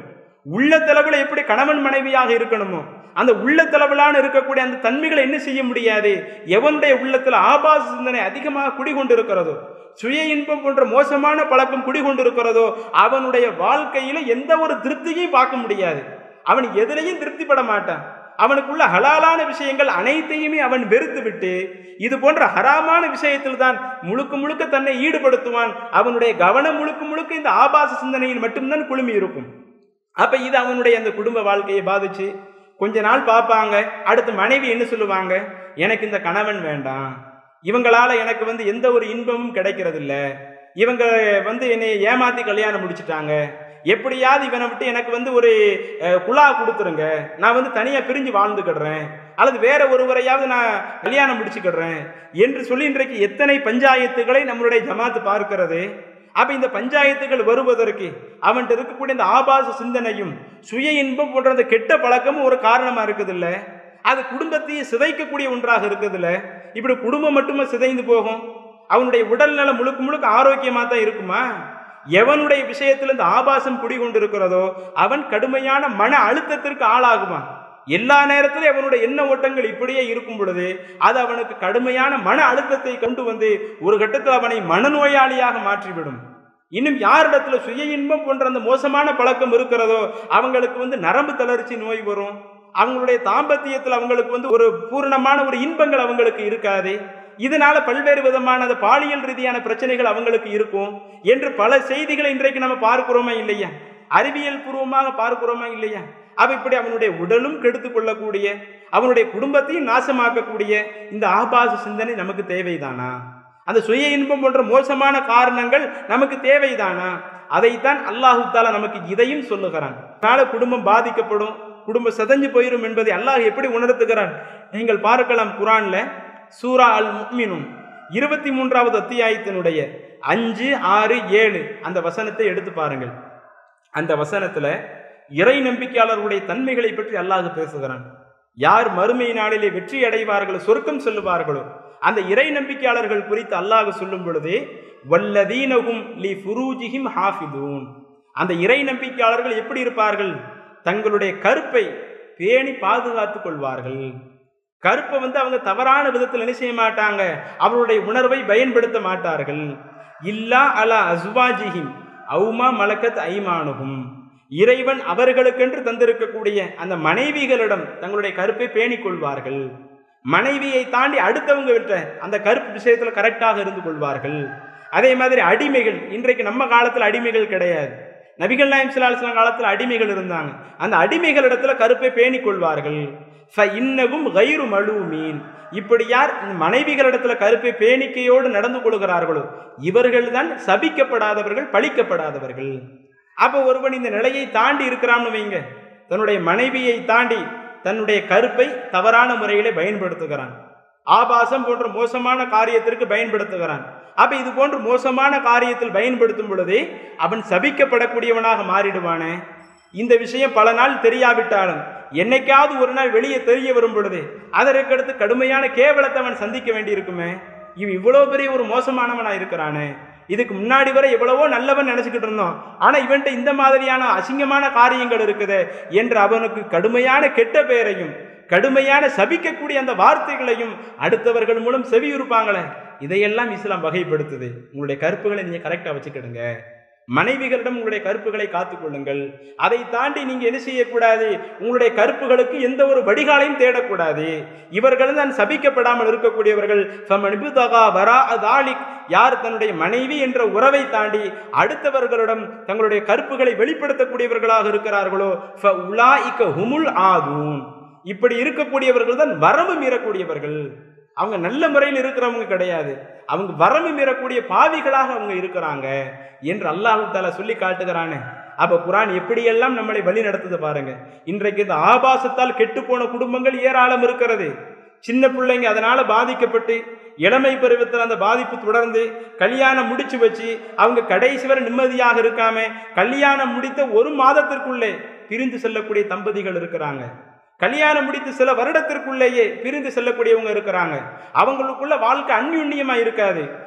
உள்ளத்தளவுல எப்படி கணவன் மனைவியாக இருக்கணுமோ அந்த உள்ளத்தளவிலான இருக்கக்கூடிய அந்த தன்மைகளை என்ன செய்ய முடியாது எவனுடைய உள்ளத்துல ஆபாச சிந்தனை அதிகமாக குடிகொண்டு இருக்கிறதோ சுய இன்பம் போன்ற மோசமான பழக்கம் குடிகொண்டு இருக்கிறதோ அவனுடைய வாழ்க்கையில எந்த ஒரு திருப்தியும் பார்க்க முடியாது அவன் எதிலையும் திருப்திப்பட மாட்டான் அவனுக்குள்ள ஹலாலான விஷயங்கள் அனைத்தையுமே அவன் வெறுத்து விட்டு இது போன்ற ஹராமான விஷயத்தில் தான் முழுக்க முழுக்க தன்னை ஈடுபடுத்துவான் அவனுடைய கவனம் முழுக்க முழுக்க இந்த ஆபாச சிந்தனையில் மட்டும்தான் குழுமி இருக்கும் அப்ப இது அவனுடைய அந்த குடும்ப வாழ்க்கையை பாதிச்சு கொஞ்ச நாள் பார்ப்பாங்க அடுத்து மனைவி என்ன சொல்லுவாங்க எனக்கு இந்த கணவன் வேண்டாம் இவங்களால எனக்கு வந்து எந்த ஒரு இன்பமும் கிடைக்கிறது இல்ல இவங்க வந்து என்னை ஏமாத்தி கல்யாணம் முடிச்சிட்டாங்க எப்படியாவது இவனை விட்டு எனக்கு வந்து ஒரு அஹ், குழா கொடுத்துருங்க நான் வந்து தனியா பிரிஞ்சு வாழ்ந்துக்கிடுறேன் அல்லது வேற ஒருவரையாவது நான் கல்யாணம் முடிச்சுக்கிடுறேன் என்று சொல்லி இன்றைக்கு எத்தனை பஞ்சாயத்துகளை நம்மளுடைய ஜமாத்து பார்க்கிறது அப்ப இந்த பஞ்சாயத்துகள் வருவதற்கு அவன்கிட்ட இருக்கக்கூடிய இந்த ஆபாச சிந்தனையும் சுய இன்பம் போன்ற அந்த கெட்ட பழக்கமும் ஒரு காரணமா இருக்குது இல்ல அது குடும்பத்தையே சிதைக்கக்கூடிய ஒன்றாக இருக்குது இல்ல இப்படி குடும்பம் மட்டுமே சிதைந்து போகும் அவனுடைய உடல்நலம் முழுக்க முழுக்க ஆரோக்கியமா தான் இருக்குமா எவனுடைய விஷயத்தில் இந்த ஆபாசம் குடிகொண்டு இருக்கிறதோ அவன் கடுமையான மன அழுத்தத்திற்கு ஆளாகுவான் எல்லா நேரத்திலும் அவனுடைய எண்ண ஓட்டங்கள் இப்படியே இருக்கும் பொழுது அது அவனுக்கு கடுமையான மன அழுத்தத்தை கொண்டு வந்து ஒரு கட்டத்தில் அவனை மனநோயாளியாக மாற்றிவிடும் இன்னும் யாரிடத்துல சுய இன்பம் போன்ற அந்த மோசமான பழக்கம் இருக்கிறதோ அவங்களுக்கு வந்து நரம்பு தளர்ச்சி நோய் வரும் அவங்களுடைய தாம்பத்தியத்தில் அவங்களுக்கு வந்து ஒரு பூரணமான ஒரு இன்பங்கள் அவங்களுக்கு இருக்காது இதனால பல்வேறு விதமான அந்த பாலியல் ரீதியான பிரச்சனைகள் அவங்களுக்கு இருக்கும் என்று பல செய்திகளை இன்றைக்கு நம்ம பார்க்கிறோமா இல்லையா அறிவியல் பூர்வமாக பார்க்கிறோமா இல்லையா அவ இப்படி அவனுடைய உடலும் கெடுத்து கொள்ளக்கூடிய அவனுடைய குடும்பத்தையும் நாசமாக்கக்கூடிய இந்த ஆபாச சிந்தனை நமக்கு தேவைதானா அந்த சுய இன்பம் போன்ற மோசமான காரணங்கள் நமக்கு தேவைதானா அதைத்தான் அல்லாஹு தாலா நமக்கு இதையும் சொல்லுகிறான் அதனால குடும்பம் பாதிக்கப்படும் குடும்பம் செதஞ்சு போயிரும் என்பதை அல்லாஹ் எப்படி உணர்த்துகிறான் நீங்கள் பார்க்கலாம் குரான்ல சூரா அல் முக்மினும் இருபத்தி மூன்றாவது அத்தியாயத்தினுடைய அஞ்சு ஆறு ஏழு அந்த வசனத்தை எடுத்து பாருங்கள் அந்த வசனத்துல இறை நம்பிக்கையாளர்களுடைய தன்மைகளை பற்றி அல்லாஹ் பேசுகிறான் யார் மறுமை நாளிலே வெற்றி அடைவார்களோ சொர்க்கம் செல்லுவார்களோ அந்த இறை நம்பிக்கையாளர்கள் குறித்து அல்லாஹ் சொல்லும் பொழுது வல்லதீனகும் லி ஃபுரூஜிஹிம் ஹாஃபிதூன் அந்த இறை நம்பிக்கையாளர்கள் எப்படி இருப்பார்கள் தங்களுடைய கருப்பை பேணி பாதுகாத்துக் கொள்வார்கள் கருப்பை வந்து அவங்க தவறான விதத்தில் என்ன செய்ய மாட்டாங்க அவருடைய உணர்வை பயன்படுத்த மாட்டார்கள் இல்லா அலா அசுவாஜிஹிம் அவுமா மலக்கத் ஐமானுகும் இறைவன் அவர்களுக்கென்று தந்திருக்கக்கூடிய அந்த மனைவிகளிடம் தங்களுடைய கருப்பை பேணிக் கொள்வார்கள் மனைவியை தாண்டி அடுத்தவங்க விட்ட அந்த கருப்பு விஷயத்துல கரெக்டாக இருந்து கொள்வார்கள் அதே மாதிரி அடிமைகள் இன்றைக்கு நம்ம காலத்துல அடிமைகள் கிடையாது நபிகள் நாயம் சிலாசன காலத்துல அடிமைகள் இருந்தாங்க அந்த அடிமைகளிடத்துல கருப்பை பேணிக் கொள்வார்கள் ஃப இன்னகும் கயிறு மழுமீன் இப்படி யார் இந்த மனைவிகளிடத்துல கருப்பை பேணிக்கையோடு நடந்து கொள்கிறார்களோ இவர்கள் தான் சபிக்கப்படாதவர்கள் பழிக்கப்படாதவர்கள் அப்ப ஒருவன் இந்த நிலையை தாண்டி இருக்கிறான்னு வைங்க தன்னுடைய மனைவியை தாண்டி தன்னுடைய கருப்பை தவறான முறையிலே பயன்படுத்துகிறான் ஆபாசம் போன்ற மோசமான காரியத்திற்கு பயன்படுத்துகிறான் அப்ப இது போன்ற மோசமான காரியத்தில் பயன்படுத்தும் பொழுதே அவன் சபிக்கப்படக்கூடியவனாக மாறிடுவானே இந்த விஷயம் பல நாள் தெரியாவிட்டாலும் என்னைக்காவது ஒரு நாள் வெளியே தெரிய வரும் பொழுது அதற்கடுத்து கடுமையான கேவலத்தை அவன் சந்திக்க வேண்டியிருக்குமே இவன் இவ்வளவு பெரிய ஒரு மோசமானவனா இருக்கிறானே இதுக்கு முன்னாடி வரை எவ்வளவோ நல்லவன் நினைச்சுக்கிட்டு இருந்தோம் ஆனா இவன்ட்ட இந்த மாதிரியான அசிங்கமான காரியங்கள் இருக்குது என்று அவனுக்கு கடுமையான கெட்ட பெயரையும் கடுமையான சபிக்கக்கூடிய அந்த வார்த்தைகளையும் அடுத்தவர்கள் மூலம் செவியுறுப்பாங்களே இதையெல்லாம் இஸ்லாம் வகைப்படுத்துது உங்களுடைய கருப்புகளை நீங்க கரெக்டா வச்சுக்கிடுங்க மனைவிகளிடம் உங்களுடைய கருப்புகளை காத்துக்கொள்ளுங்கள் அதை தாண்டி நீங்க என்ன செய்யக்கூடாது உங்களுடைய கருப்புகளுக்கு எந்த ஒரு வடிகாலையும் தேடக்கூடாது இவர்கள் தான் சபிக்கப்படாமல் இருக்கக்கூடியவர்கள் ஃபமனிபுதகா வரா அதாலிக் யார் தன்னுடைய மனைவி என்ற உறவை தாண்டி அடுத்தவர்களிடம் தங்களுடைய கருப்புகளை வெளிப்படுத்தக்கூடியவர்களாக இருக்கிறார்களோ ஃப உலாயிக்க ஹுமுல் ஆதூன் இப்படி இருக்கக்கூடியவர்கள் தான் வரம்பு மீறக்கூடியவர்கள் அவங்க நல்ல முறையில் இருக்கிறவங்க கிடையாது அவங்க வரம்பு மீறக்கூடிய பாவிகளாக அவங்க இருக்கிறாங்க என்று அல்லாஹு தாலா சொல்லி காட்டுகிறானே அப்ப குரான் எப்படியெல்லாம் நம்மளை வழி நடத்துது பாருங்க இன்றைக்கு இந்த ஆபாசத்தால் கெட்டுப்போன குடும்பங்கள் ஏராளம் இருக்கிறது சின்ன பிள்ளைங்க அதனால பாதிக்கப்பட்டு இளமை பருவத்தில் அந்த பாதிப்பு தொடர்ந்து கல்யாணம் முடிச்சு வச்சு அவங்க கடைசி வரை நிம்மதியாக இருக்காம கல்யாணம் முடித்த ஒரு மாதத்திற்குள்ளே பிரிந்து செல்லக்கூடிய தம்பதிகள் இருக்கிறாங்க கல்யாணம் முடித்து சில வருடத்திற்குள்ளேயே பிரிந்து செல்லக்கூடியவங்க இருக்கிறாங்க அவங்களுக்குள்ள வாழ்க்கை அந்யுன்யமா இருக்காது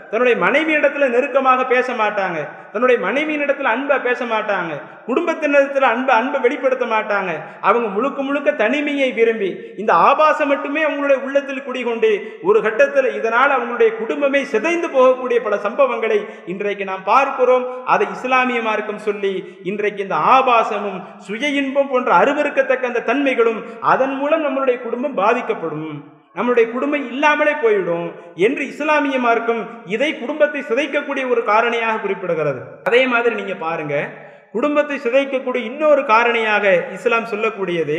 தன்னுடைய மனைவியிடத்துல நெருக்கமாக பேச மாட்டாங்க தன்னுடைய மனைவியினிடத்துல அன்பை பேச மாட்டாங்க குடும்பத்தினரிடத்துல அன்பை அன்பை வெளிப்படுத்த மாட்டாங்க அவங்க முழுக்க முழுக்க தனிமையை விரும்பி இந்த ஆபாசம் மட்டுமே அவங்களுடைய உள்ளத்தில் குடிகொண்டு ஒரு கட்டத்தில் இதனால் அவங்களுடைய குடும்பமே சிதைந்து போகக்கூடிய பல சம்பவங்களை இன்றைக்கு நாம் பார்க்கிறோம் அதை இஸ்லாமிய மார்க்கம் சொல்லி இன்றைக்கு இந்த ஆபாசமும் சுய இன்பம் போன்ற அருவருக்கத்தக்க அந்த தன்மைகளும் அதன் மூலம் நம்மளுடைய குடும்பம் பாதிக்கப்படும் நம்மளுடைய குடும்பம் இல்லாமலே போயிடும் என்று இஸ்லாமிய மார்க்கம் இதை குடும்பத்தை சிதைக்கக்கூடிய ஒரு காரணியாக குறிப்பிடுகிறது அதே மாதிரி நீங்க பாருங்க குடும்பத்தை சிதைக்கக்கூடிய இன்னொரு காரணியாக இஸ்லாம் சொல்லக்கூடியது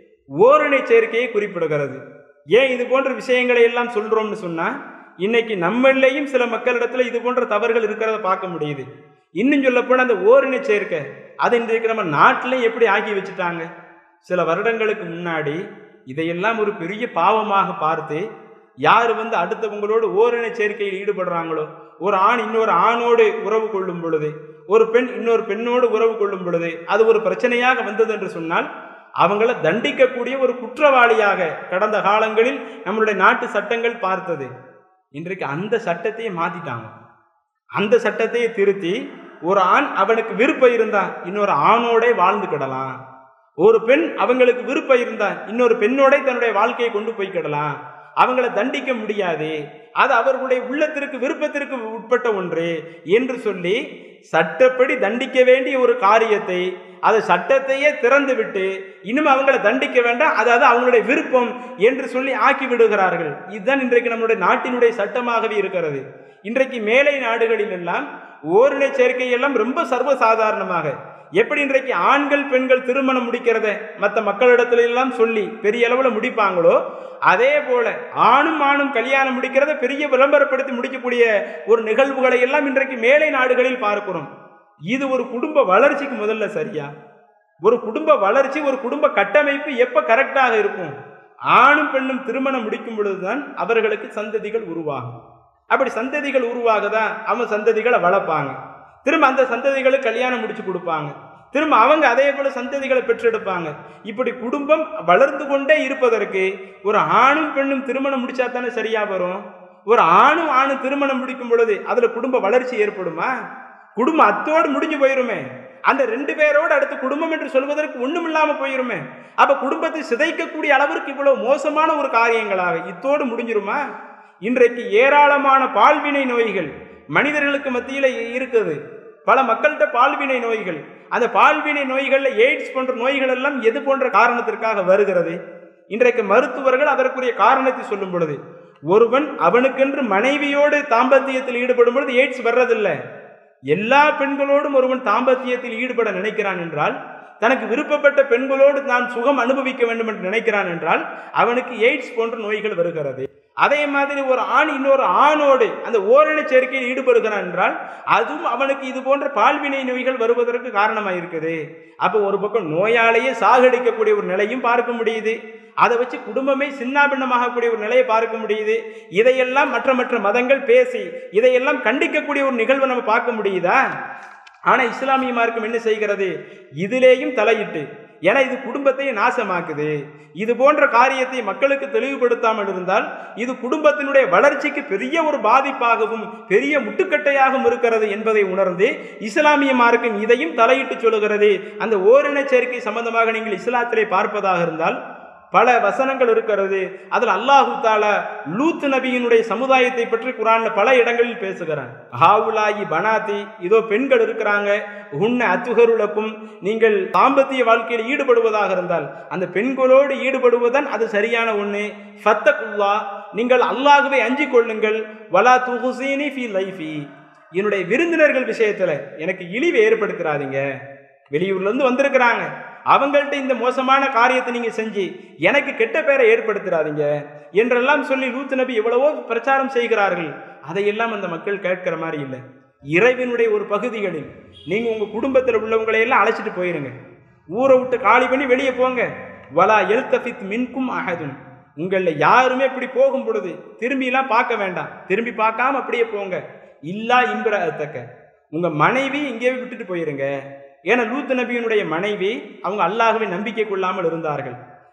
ஓரணை சேர்க்கையை குறிப்பிடுகிறது ஏன் இது போன்ற விஷயங்களை எல்லாம் சொல்றோம்னு சொன்னா இன்னைக்கு நம்மளையும் சில மக்களிடத்துல இது போன்ற தவறுகள் இருக்கிறத பார்க்க முடியுது இன்னும் சொல்ல போனா அந்த ஓரணை சேர்க்கை அது இன்றைக்கு நம்ம நாட்டிலையும் எப்படி ஆக்கி வச்சுட்டாங்க சில வருடங்களுக்கு முன்னாடி இதையெல்லாம் ஒரு பெரிய பாவமாக பார்த்து யார் வந்து அடுத்தவங்களோடு ஓரின சேர்க்கையில் ஈடுபடுறாங்களோ ஒரு ஆண் இன்னொரு ஆணோடு உறவு கொள்ளும் பொழுது ஒரு பெண் இன்னொரு பெண்ணோடு உறவு கொள்ளும் பொழுது அது ஒரு பிரச்சனையாக வந்தது என்று சொன்னால் அவங்கள தண்டிக்கக்கூடிய ஒரு குற்றவாளியாக கடந்த காலங்களில் நம்மளுடைய நாட்டு சட்டங்கள் பார்த்தது இன்றைக்கு அந்த சட்டத்தையே மாத்திட்டாங்க அந்த சட்டத்தையே திருத்தி ஒரு ஆண் அவனுக்கு விருப்பம் இருந்தா இன்னொரு ஆணோட வாழ்ந்துக்கிடலாம் ஒரு பெண் அவங்களுக்கு விருப்பம் இருந்தா இன்னொரு பெண்ணோட தன்னுடைய வாழ்க்கையை கொண்டு போய்க்கிடலாம் அவங்கள தண்டிக்க முடியாது அது அவர்களுடைய உள்ளத்திற்கு விருப்பத்திற்கு உட்பட்ட ஒன்று என்று சொல்லி சட்டப்படி தண்டிக்க வேண்டிய ஒரு காரியத்தை அது சட்டத்தையே திறந்து விட்டு இன்னும் அவங்கள தண்டிக்க வேண்டாம் அதாவது அவங்களுடைய விருப்பம் என்று சொல்லி ஆக்கி விடுகிறார்கள் இதுதான் இன்றைக்கு நம்முடைய நாட்டினுடைய சட்டமாகவே இருக்கிறது இன்றைக்கு மேலை நாடுகளில் எல்லாம் ஓரின சேர்க்கை எல்லாம் ரொம்ப சர்வசாதாரணமாக எப்படி இன்றைக்கு ஆண்கள் பெண்கள் திருமணம் முடிக்கிறத மற்ற மக்களிடத்துல எல்லாம் சொல்லி பெரிய அளவுல முடிப்பாங்களோ அதே போல ஆணும் ஆணும் கல்யாணம் முடிக்கிறத பெரிய விளம்பரப்படுத்தி முடிக்கக்கூடிய ஒரு நிகழ்வுகளை எல்லாம் இன்றைக்கு மேலை நாடுகளில் பார்க்கிறோம் இது ஒரு குடும்ப வளர்ச்சிக்கு முதல்ல சரியா ஒரு குடும்ப வளர்ச்சி ஒரு குடும்ப கட்டமைப்பு எப்ப கரெக்டாக இருக்கும் ஆணும் பெண்ணும் திருமணம் முடிக்கும் பொழுதுதான் அவர்களுக்கு சந்ததிகள் உருவாகும் அப்படி சந்ததிகள் உருவாகதான் அவன் சந்ததிகளை வளர்ப்பாங்க திரும்ப அந்த சந்ததிகளுக்கு கல்யாணம் முடிச்சு கொடுப்பாங்க திரும்ப அவங்க அதே போல சந்ததிகளை பெற்றெடுப்பாங்க இப்படி குடும்பம் வளர்ந்து கொண்டே இருப்பதற்கு ஒரு ஆணும் பெண்ணும் திருமணம் முடிச்சா தானே சரியா வரும் ஒரு ஆணும் ஆணும் திருமணம் முடிக்கும் பொழுது அதுல குடும்ப வளர்ச்சி ஏற்படுமா குடும்பம் அத்தோடு முடிஞ்சு போயிருமே அந்த ரெண்டு பேரோடு அடுத்து குடும்பம் என்று சொல்வதற்கு ஒண்ணும் இல்லாம போயிருமே அப்ப குடும்பத்தை சிதைக்கக்கூடிய அளவிற்கு இவ்வளவு மோசமான ஒரு காரியங்களாக இத்தோடு முடிஞ்சிருமா இன்றைக்கு ஏராளமான பால்வினை நோய்கள் மனிதர்களுக்கு மத்தியில் இருக்குது பல மக்கள்கிட்ட பால்வினை நோய்கள் அந்த பால்வினை நோய்கள்ல எய்ட்ஸ் போன்ற நோய்கள் எல்லாம் எது போன்ற காரணத்திற்காக வருகிறது இன்றைக்கு மருத்துவர்கள் அதற்குரிய காரணத்தை சொல்லும் பொழுது ஒருவன் அவனுக்கென்று மனைவியோடு தாம்பத்தியத்தில் ஈடுபடும் பொழுது எய்ட்ஸ் வர்றதில்லை எல்லா பெண்களோடும் ஒருவன் தாம்பத்தியத்தில் ஈடுபட நினைக்கிறான் என்றால் தனக்கு விருப்பப்பட்ட பெண்களோடு நான் சுகம் அனுபவிக்க வேண்டும் என்று நினைக்கிறான் என்றால் அவனுக்கு எய்ட்ஸ் போன்ற நோய்கள் வருகிறது அதே மாதிரி ஒரு ஆண் இன்னொரு ஆணோடு அந்த ஓரண சேர்க்கையில் ஈடுபடுகிறான் என்றால் அதுவும் அவனுக்கு இது போன்ற பால்வினை நோய்கள் வருவதற்கு காரணமாக இருக்குது அப்போ ஒரு பக்கம் நோயாலேயே சாகடிக்கக்கூடிய ஒரு நிலையும் பார்க்க முடியுது அதை வச்சு குடும்பமே சின்னாபின்னமாகக்கூடிய ஒரு நிலையை பார்க்க முடியுது இதையெல்லாம் மற்ற மற்ற மதங்கள் பேசி இதையெல்லாம் கண்டிக்கக்கூடிய ஒரு நிகழ்வை நம்ம பார்க்க முடியுதா ஆனா இஸ்லாமிய மார்க்கம் என்ன செய்கிறது இதிலேயும் தலையிட்டு ஏன்னா இது குடும்பத்தை நாசமாக்குது இது போன்ற காரியத்தை மக்களுக்கு தெளிவுபடுத்தாமல் இருந்தால் இது குடும்பத்தினுடைய வளர்ச்சிக்கு பெரிய ஒரு பாதிப்பாகவும் பெரிய முட்டுக்கட்டையாகவும் இருக்கிறது என்பதை உணர்ந்து இஸ்லாமிய மார்க்கம் இதையும் தலையிட்டு சொல்லுகிறது அந்த ஓரின சேர்க்கை சம்பந்தமாக நீங்கள் இஸ்லாத்திலே பார்ப்பதாக இருந்தால் பல வசனங்கள் இருக்கிறது அதில் அல்லாஹு தாலா லூத் நபியினுடைய சமுதாயத்தை பற்றி குரான்ல பல இடங்களில் பேசுகிறான் ஹாவுலாயி பனாத்தி இதோ பெண்கள் இருக்கிறாங்க உன்ன அத்துகருளக்கும் நீங்கள் தாம்பத்திய வாழ்க்கையில் ஈடுபடுவதாக இருந்தால் அந்த பெண்களோடு ஈடுபடுவதன் அது சரியான ஒன்று ஃபத்தகுல்லா நீங்கள் அல்லாஹுவை அஞ்சிக் கொள்ளுங்கள் வலா துஹுசீனி ஃபி லைஃபி என்னுடைய விருந்தினர்கள் விஷயத்துல எனக்கு இழிவை ஏற்படுத்துறாதீங்க வெளியூர்ல இருந்து வந்திருக்கிறாங்க அவங்கள்ட்ட இந்த மோசமான காரியத்தை நீங்க செஞ்சு எனக்கு கெட்ட பேரை ஏற்படுத்திடாதீங்க என்றெல்லாம் சொல்லி லூத்து நபி எவ்வளவோ பிரச்சாரம் செய்கிறார்கள் அதையெல்லாம் அந்த மக்கள் கேட்கிற மாதிரி இல்லை இறைவனுடைய ஒரு பகுதிகளில் நீங்க உங்க குடும்பத்தில் உள்ளவங்களை எல்லாம் அழைச்சிட்டு போயிருங்க ஊரை விட்டு காலி பண்ணி வெளியே போங்க வலா எல்தபித் மின்கும் அகதும் உங்களில் யாருமே இப்படி போகும் பொழுது திரும்பிலாம் பார்க்க வேண்டாம் திரும்பி பார்க்காம அப்படியே போங்க இல்லா இம்பிரத்தக்க உங்க மனைவி இங்கேயே விட்டுட்டு போயிருங்க ஏன்னா லூத் நபியினுடைய மனைவி அவங்க அல்லாஹுவை நம்பிக்கை கொள்ளாமல் இருந்தார்கள்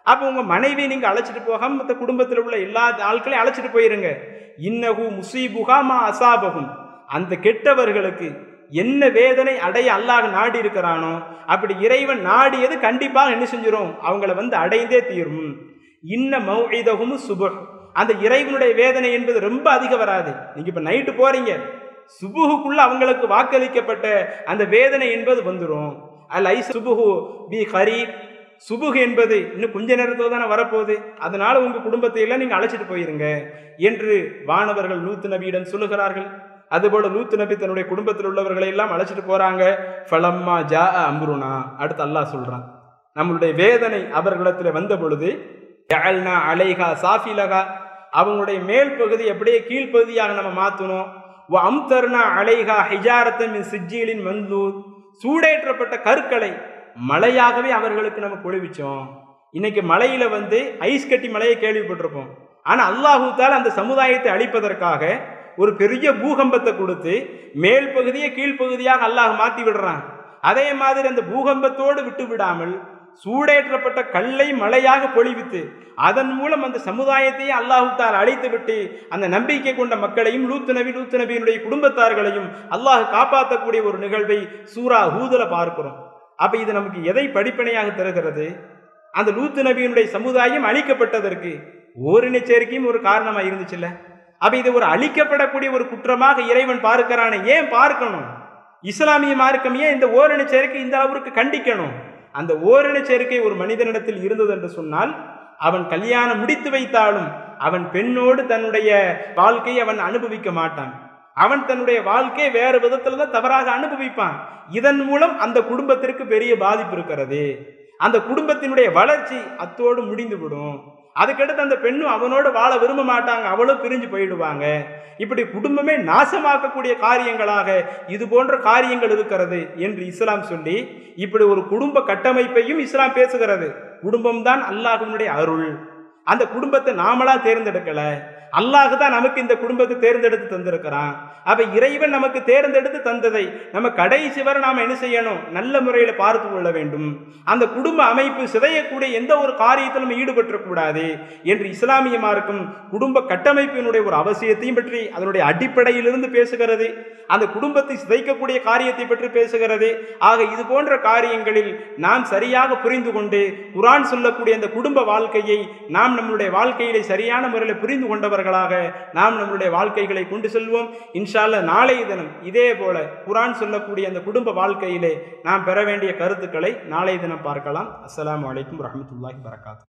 அப்போ உங்க மனைவி நீங்க அழைச்சிட்டு போகாம மற்ற குடும்பத்தில் உள்ள எல்லா ஆட்களையும் அழைச்சிட்டு போயிருங்க இன்னகு முசீபுகா மா அசாபகும் அந்த கெட்டவர்களுக்கு என்ன வேதனை அடைய அல்லாஹ் நாடி இருக்கிறானோ அப்படி இறைவன் நாடியது கண்டிப்பாக என்ன செஞ்சிரும் அவங்கள வந்து அடைந்தே தீரும் இன்ன மௌஇதகும் சுபஹ் அந்த இறைவனுடைய வேதனை என்பது ரொம்ப அதிகம் வராது நீங்க இப்ப நைட்டு போறீங்க சுபுகுக்குள்ள அவங்களுக்கு வாக்களிக்கப்பட்ட அந்த வேதனை என்பது வந்துடும் அல் ஐ சுபுகு பி ஹரீப் சுபுகு என்பது இன்னும் கொஞ்ச நேரத்தில் தானே வரப்போகுது அதனால உங்க குடும்பத்தை எல்லாம் நீங்க அழைச்சிட்டு போயிருங்க என்று வானவர்கள் லூத்து நபியிடம் சொல்லுகிறார்கள் அதுபோல லூத்து நபி தன்னுடைய குடும்பத்தில் உள்ளவர்களை எல்லாம் அழைச்சிட்டு போறாங்க ஃபலம்மா ஜா அம்ருனா அடுத்து அல்லாஹ் சொல்றான் நம்மளுடைய வேதனை அவர்களிடத்தில் வந்த பொழுது ஜஅல்னா அலைஹா சாஃபிலகா அவங்களுடைய மேல் பகுதி அப்படியே கீழ்ப்பகுதியாக நம்ம மாற்றணும் வ அம்தர்னா அலைஹா ஹிஜாரத்தன் மின் சிஜ்ஜீலின் மந்தூத் சூடேற்றப்பட்ட கற்களை மழையாகவே அவர்களுக்கு நம்ம பொழிவிச்சோம் இன்னைக்கு மலையில வந்து ஐஸ் கட்டி மலையை கேள்விப்பட்டிருப்போம் ஆனா அல்லாஹூ தால் அந்த சமுதாயத்தை அழிப்பதற்காக ஒரு பெரிய பூகம்பத்தை கொடுத்து மேல் பகுதியை கீழ்ப்பகுதியாக அல்லாஹ் மாத்தி விடுறான் அதே மாதிரி அந்த பூகம்பத்தோடு விட்டு விடாமல் சூடேற்றப்பட்ட கல்லை மழையாக பொழிவித்து அதன் மூலம் அந்த சமுதாயத்தையே அல்லாஹுத்தால் அழைத்து விட்டு அந்த நம்பிக்கை கொண்ட மக்களையும் லூத்து நபி லூத்து நபியினுடைய குடும்பத்தார்களையும் அல்லாஹ் காப்பாற்றக்கூடிய ஒரு நிகழ்வை சூரா ஹூதல பார்க்கிறோம் அப்ப இது நமக்கு எதை படிப்பனையாக தருகிறது அந்த லூத்து நபியினுடைய சமுதாயம் அழிக்கப்பட்டதற்கு ஓரின சேர்க்கையும் ஒரு காரணமா இருந்துச்சுல்ல அப்ப இது ஒரு அழிக்கப்படக்கூடிய ஒரு குற்றமாக இறைவன் பார்க்கிறானே ஏன் பார்க்கணும் இஸ்லாமிய மார்க்கம் ஏன் இந்த ஓரின சேர்க்கை இந்த அளவிற்கு கண்டிக்கணும் அந்த ஓரின சேர்க்கை ஒரு மனிதனிடத்தில் இருந்தது என்று சொன்னால் அவன் கல்யாணம் முடித்து வைத்தாலும் அவன் பெண்ணோடு தன்னுடைய வாழ்க்கையை அவன் அனுபவிக்க மாட்டான் அவன் தன்னுடைய வாழ்க்கையை வேறு விதத்துல தான் தவறாக அனுபவிப்பான் இதன் மூலம் அந்த குடும்பத்திற்கு பெரிய பாதிப்பு இருக்கிறது அந்த குடும்பத்தினுடைய வளர்ச்சி அத்தோடு முடிந்து விடும் அதுக்கடுத்து அந்த பெண்ணும் அவனோடு வாழ விரும்ப மாட்டாங்க அவளும் பிரிஞ்சு போயிடுவாங்க இப்படி குடும்பமே நாசமாக்கக்கூடிய காரியங்களாக இது போன்ற காரியங்கள் இருக்கிறது என்று இஸ்லாம் சொல்லி இப்படி ஒரு குடும்ப கட்டமைப்பையும் இஸ்லாம் பேசுகிறது குடும்பம் தான் அல்லாஹுனுடைய அருள் அந்த குடும்பத்தை நாமளா தேர்ந்தெடுக்கல அல்லாஹ் தான் நமக்கு இந்த குடும்பத்தை தேர்ந்தெடுத்து தந்திருக்கிறான் அப்ப இறைவன் நமக்கு தேர்ந்தெடுத்து தந்ததை நம்ம கடைசி வரை நாம என்ன செய்யணும் நல்ல முறையில் பார்த்து கொள்ள வேண்டும் அந்த குடும்ப அமைப்பு சிதையக்கூடிய எந்த ஒரு காரியத்திலும் நம்ம ஈடுபற்றக்கூடாது என்று இஸ்லாமிய மார்க்கம் குடும்ப கட்டமைப்பினுடைய ஒரு அவசியத்தையும் பற்றி அதனுடைய அடிப்படையிலிருந்து பேசுகிறது அந்த குடும்பத்தை சிதைக்கக்கூடிய காரியத்தை பற்றி பேசுகிறது ஆக இது போன்ற காரியங்களில் நாம் சரியாக புரிந்து கொண்டு குரான் சொல்லக்கூடிய அந்த குடும்ப வாழ்க்கையை நாம் நம்முடைய வாழ்க்கையிலே சரியான முறையில் புரிந்து கொண்டவர்களாக நாம் நம்முடைய வாழ்க்கைகளை கொண்டு செல்வோம் இன்ஷால்ல நாளைய தினம் இதே போல குரான் சொல்லக்கூடிய அந்த குடும்ப வாழ்க்கையிலே நாம் பெற வேண்டிய கருத்துக்களை நாளைய தினம் பார்க்கலாம் அஸ்ஸலாமு அலைக்கும் வரஹ்மத்துல்லாஹி வரகாத்து